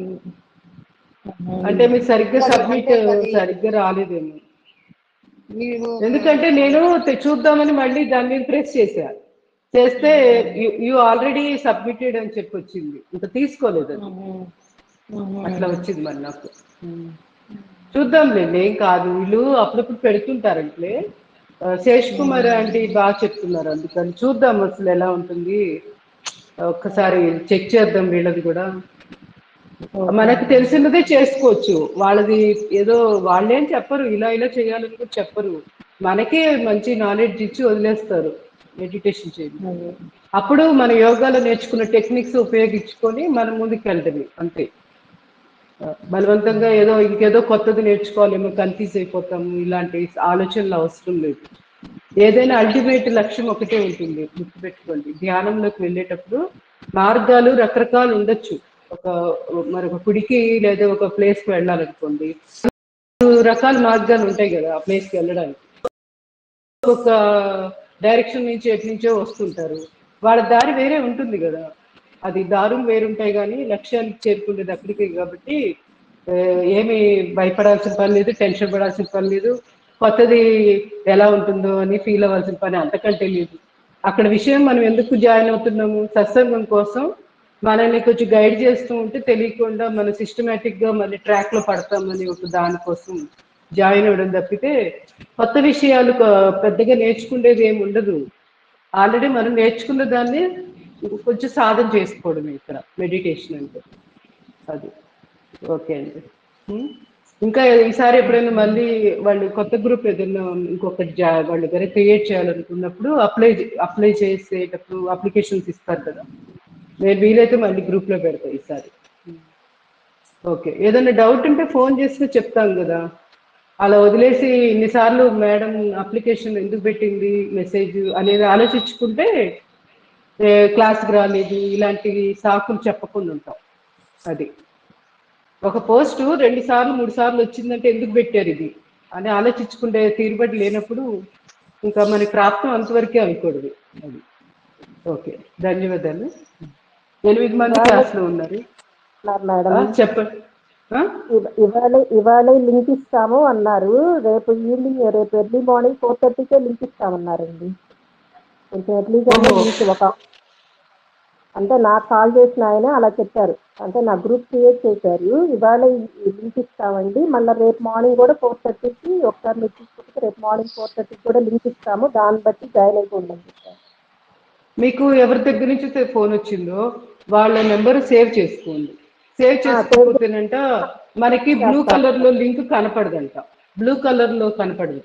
అంటే మీరు సరిగ్గా అది సబ్మిట్ అంటే అది- సరిగ్గా రాలేదేమో మీరు ఎందుకంటే నేను తె- చూద్దామని మళ్ళీ దాన్ని ప్రెస్ చేశా చేస్తే యు ఆల్రెడీ సబ్మిటెడ్ అని చెప్పి వచ్చింది ఇంకా తీసుకోలేదు అది ఉమ్, ఉమ్, అట్లా వచ్చింది మరి నాకు చూద్దాంలేండి ఏం కాదు వీళ్ళు అప్పుడప్పుడు పెడుతుంటారంటే ఆ, శేష్ కుమార్ ఆంటీ బాగా చెప్తున్నారు అందుకని చూద్దాం అసలు ఎలా ఉంటుంది ఒక్కసారి చెక్ చేద్దాం వీళ్ళది కూడా మనకు తెలిసినదే చేసుకోవచ్చు వాళ్ళది ఏదో వాళ్ళేం చెప్పరు ఇలా ఇలా చేయాలని కూడా చెప్పరు మనకే మంచి నాలెడ్జ్ ఇచ్చి వదిలేస్తారు మెడిటేషన్ చేయండి అదే. అప్పుడు మన యోగాలో నేర్చుకున్న టెక్నిక్స్ ఉపయోగించుకొని మనం ముందుకు వెళ్ళటమే అంతే ఆ, బలవంతంగా ఏదో ఇంకేదో కొత్తది నేర్చుకోవాలేమో కన్ఫ్యూజ్ అయిపోతాము ఇలాంటి ఆలోచనలు అవసరం లేదు ఏదైనా అల్టిమేట్ లక్ష్యం ఒకటే ఉంటుంది గుర్తుపెట్టుకోండి ధ్యానంలోకి వెళ్ళేటప్పుడు మార్గాలు రకరకాలు ఉండొచ్చు ఒక మరొక గుడికి లేదా ఒక ప్లేస్కి వెళ్ళాలనుకోండి నాలుగు రకాల మార్గాలు ఉంటాయి కదా ఆ ప్లేస్కి వెళ్ళడానికి ఒక డైరెక్షన్ నుంచి ఎటు నుంచో వస్తుంటారు వాళ్ళ దారి వేరే ఉంటుంది కదా అది దారులు వేరుంటాయి కానీ లక్ష్యానికి చేరుకునేది అక్కడికే కాబట్టి ఆ, ఏమి భయపడాల్సిన పని లేదు టెన్షన్ పడాల్సిన పని లేదు కొత్తది ఎలా ఉంటుందో అని ఫీల్ అవ్వాల్సిన పని అంతకంటే లేదు అక్కడ విషయం మనం ఎందుకు జాయిన్ అవుతున్నాము సత్సంగం కోసం మనల్ని కొంచెం గైడ్ చేస్తూ ఉంటే తెలియకుండా మనం సిస్టమేటిక్ గా మళ్ళీ ట్రాక్ లో పడతామని ఒక దానికోసం జాయిన్ అవ్వడం తప్పితే కొత్త విషయాలు కొ- పెద్దగా నేర్చుకునేది ఏమి ఉండదు ఆల్రెడీ మనం నేర్చుకున్న దాన్ని కొంచెం సాధన చేసుకోవడమే ఇక్కడ మెడిటేషన్ అంటే అది ఓకే అండి ఉం? ఇంకా ఈసారి ఎప్పుడైనా మళ్ళీ వాళ్ళు కొత్త గ్రూప్ ఏదైనా ఇంకొకటి జా వాళ్ళు దగ్గర క్రియేట్ చేయాలనుకున్నప్పుడు అప్లై అప్లై చేసేటప్పుడు అప్లికేషన్స్ ఇస్తారు కదా నేను వీలైతే మళ్ళీ గ్రూప్ లో పెడతా ఈసారి ఓకే ఏదైనా డౌట్ ఉంటే ఫోన్ చేస్తే చెప్తాను కదా అలా వదిలేసి ఇన్నిసార్లు మేడం అప్లికేషన్ ఎందుకు పెట్టింది మెసేజ్ అనేది ఆలోచించుకుంటే ఏ, క్లాస్కి రాలేదు ఇలాంటివి సాకులు చెప్పకుండా ఉంటాం అది ఒక పోస్ట్ రెండు సార్లు మూడు సార్లు వచ్చిందంటే ఎందుకు పెట్టారు ఇది అని ఆలోచించుకుంటే తీరుబడి లేనప్పుడు ఇంకా మన ప్రాప్తం అంతవరకే అనుకూడదు అది ఓకే ధన్యవాదాలు ఎనిమిది మంది క్లాస్లో ఉన్నారు అన్నారు మేడం ఆ, చెప్పండి ఆ? ఇవ- ఇవాళ ఇవాళ లింక్ ఇస్తాము అన్నారు రేపు ఈవినింగ్ రేపు ఎర్లీ మార్నింగ్ ఫోర్ థర్టీకే లింక్ ఇస్తామన్నారండి కొంచెం ఎర్లీగా ఓహో. లింక్ ఒక అంటే నాకు కాల్ చేసిన ఆయన అలా చెప్పారు అంటే నా గ్రూప్ క్రియేట్ చేశారు ఇవాళ ఈ లింక్ ఇస్తామండి మళ్ళీ రేపు మార్నింగ్ కూడా ఫోర్ థర్టీకి ఒకసారి మీరు చూసుకుంటే రేపు మార్నింగ్ ఫోర్ థర్టీకి కూడా లింక్ ఇస్తాము దాన్ని బట్టి జాయిన్ అయిపోండి అని చెప్పారు మీకు ఎవరి దగ్గర నుంచి అయితే ఫోన్ వచ్చిందో వాళ్ళ నెంబర్ సేవ్ చేసుకోండి సేవ్ చేసుకోకపోతేనంట మనకి బ్లూ కలర్ లో లింక్ కనపడదంట బ్లూ కలర్ లో కనపడదు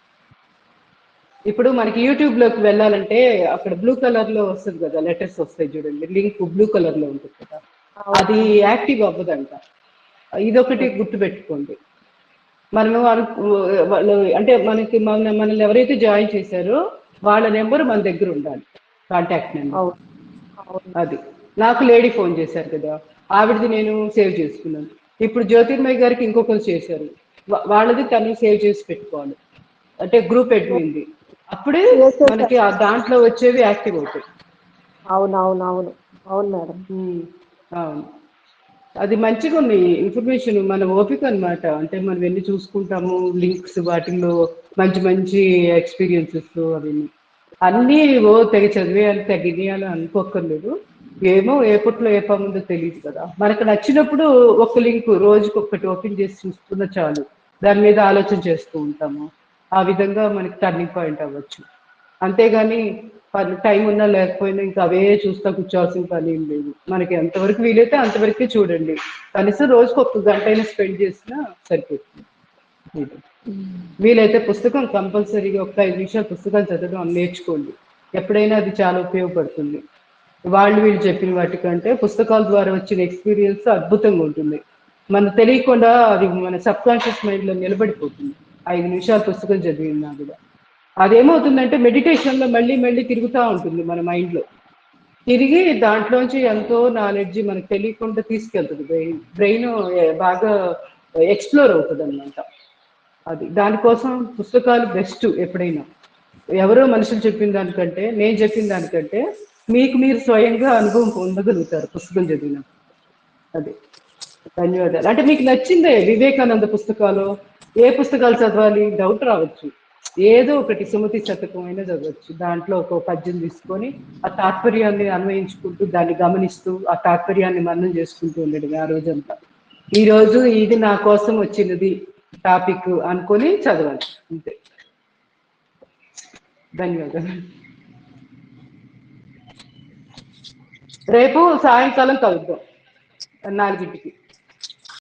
ఇప్పుడు మనకి యూట్యూబ్ లోకి వెళ్ళాలంటే అక్కడ బ్లూ కలర్ లో వస్తుంది కదా లెటర్స్ వస్తాయి చూడండి లింక్ బ్లూ కలర్ లో ఉంటుంది కదా అది యాక్టివ్ అవ్వదంట ఇదొకటి గుర్తు పెట్టుకోండి మనము అను- వాళ్ళు అంటే మనకి మన మనల్ని ఎవరైతే జాయిన్ చేశారో వాళ్ళ నెంబర్ మన దగ్గర ఉండాలి కాంటాక్ట్ నెంబర్ అవును అవును అది నాకు లేడీ ఫోన్ చేశారు కదా ఆవిడది నేను సేవ్ చేసుకున్నాను ఇప్పుడు జ్యోతిర్మయ్య గారికి ఇంకొకరు చేశారు వా- వాళ్ళది తను సేవ్ చేసి పెట్టుకోవాలి అంటే గ్రూప్ అడ్మిన్ది అప్పుడే మనకి ఆ దాంట్లో వచ్చేవి యాక్టివ్ అవుతాయి అవును అవును అవును అవును మేడం ఉమ్, అవును అది మంచిగా ఉంది ఇన్ఫర్మేషన్ మన ఓపిక అన్నమాట అంటే మనం వెళ్ళి చూసుకుంటాము లింక్స్ వాటిల్లో మంచి మంచి ఎక్స్పీరియన్సెస్ అవన్నీ అన్నీ ఓ తెగ చదివేయాలి తెగినేయాలి అనుకోక్కర్లేదు ఏమో ఏ పుట్లో ఏ పనుందో తెలియదు కదా మనకు నచ్చినప్పుడు ఒక లింక్ రోజుకి ఒక్కటి ఓపెన్ చేసి చూసుకున్న చాలు దాని మీద ఆలోచన చేస్తూ ఉంటాము ఆ విధంగా మనకి టర్నింగ్ పాయింట్ అవ్వచ్చు అంతేగాని పని టైం ఉన్నా లేకపోయినా ఇంకా అవే చూస్తా కూర్చోవాల్సిన పని ఏం లేదు మనకి ఎంతవరకు వీలైతే అంతవరకే చూడండి కనీసం రోజుకి ఒక గంట అయినా స్పెండ్ చేసినా సరిపోతుంది ఇది. వీలైతే పుస్తకం కంపల్సరీగా ఒక ఐదు నిమిషాలు పుస్తకాలు చదవడం నేర్చుకోండి ఎప్పుడైనా అది చాలా ఉపయోగపడుతుంది వాళ్ళు వీళ్ళు చెప్పిన వాటికంటే పుస్తకాల ద్వారా వచ్చిన ఎక్స్పీరియన్స్ అద్భుతంగా ఉంటుంది మన తెలియకుండా అది మన సబ్ కాన్షియస్ మైండ్ లో నిలబడిపోతుంది ఐదు నిమిషాలు పుస్తకం చదివినా కూడా అదేమవుతుందంటే మెడిటేషన్ లో మళ్ళీ మళ్ళీ తిరుగుతూ ఉంటుంది మన మైండ్ లో తిరిగి దాంట్లోంచి ఎంతో నాలెడ్జ్ మనకు తెలియకుండా తీసుకెళ్తుంది బ్రెయిన్ బ్రెయిన్ బాగా ఎక్స్ప్లోర్ అవుతుంది అనమాట అది దానికోసం పుస్తకాలు బెస్ట్ ఎప్పుడైనా ఎవరో మనుషులు చెప్పిన దానికంటే నేను చెప్పిన దానికంటే మీకు మీరు స్వయంగా అనుభవం పొందగలుగుతారు పుస్తకం చదివిన అది ధన్యవాదాలు అంటే మీకు నచ్చిందే వివేకానంద పుస్తకాలు ఏ పుస్తకాలు చదవాలి డౌట్ రావచ్చు ఏదో ఒకటి సుమతి శతకం అయినా చదవచ్చు దాంట్లో ఒక పద్యం తీసుకొని ఆ తాత్పర్యాన్ని అన్వయించుకుంటూ దాన్ని గమనిస్తూ ఆ తాత్పర్యాన్ని మననం చేసుకుంటూ ఉండేది ఆ రోజంతా ఈ రోజు ఇది నా కోసం వచ్చినది టాపిక్ అనుకొని చదవాలి అంతే ధన్యవాదాలు రేపు సాయంకాలం కలుద్దాం నాలుగింటికి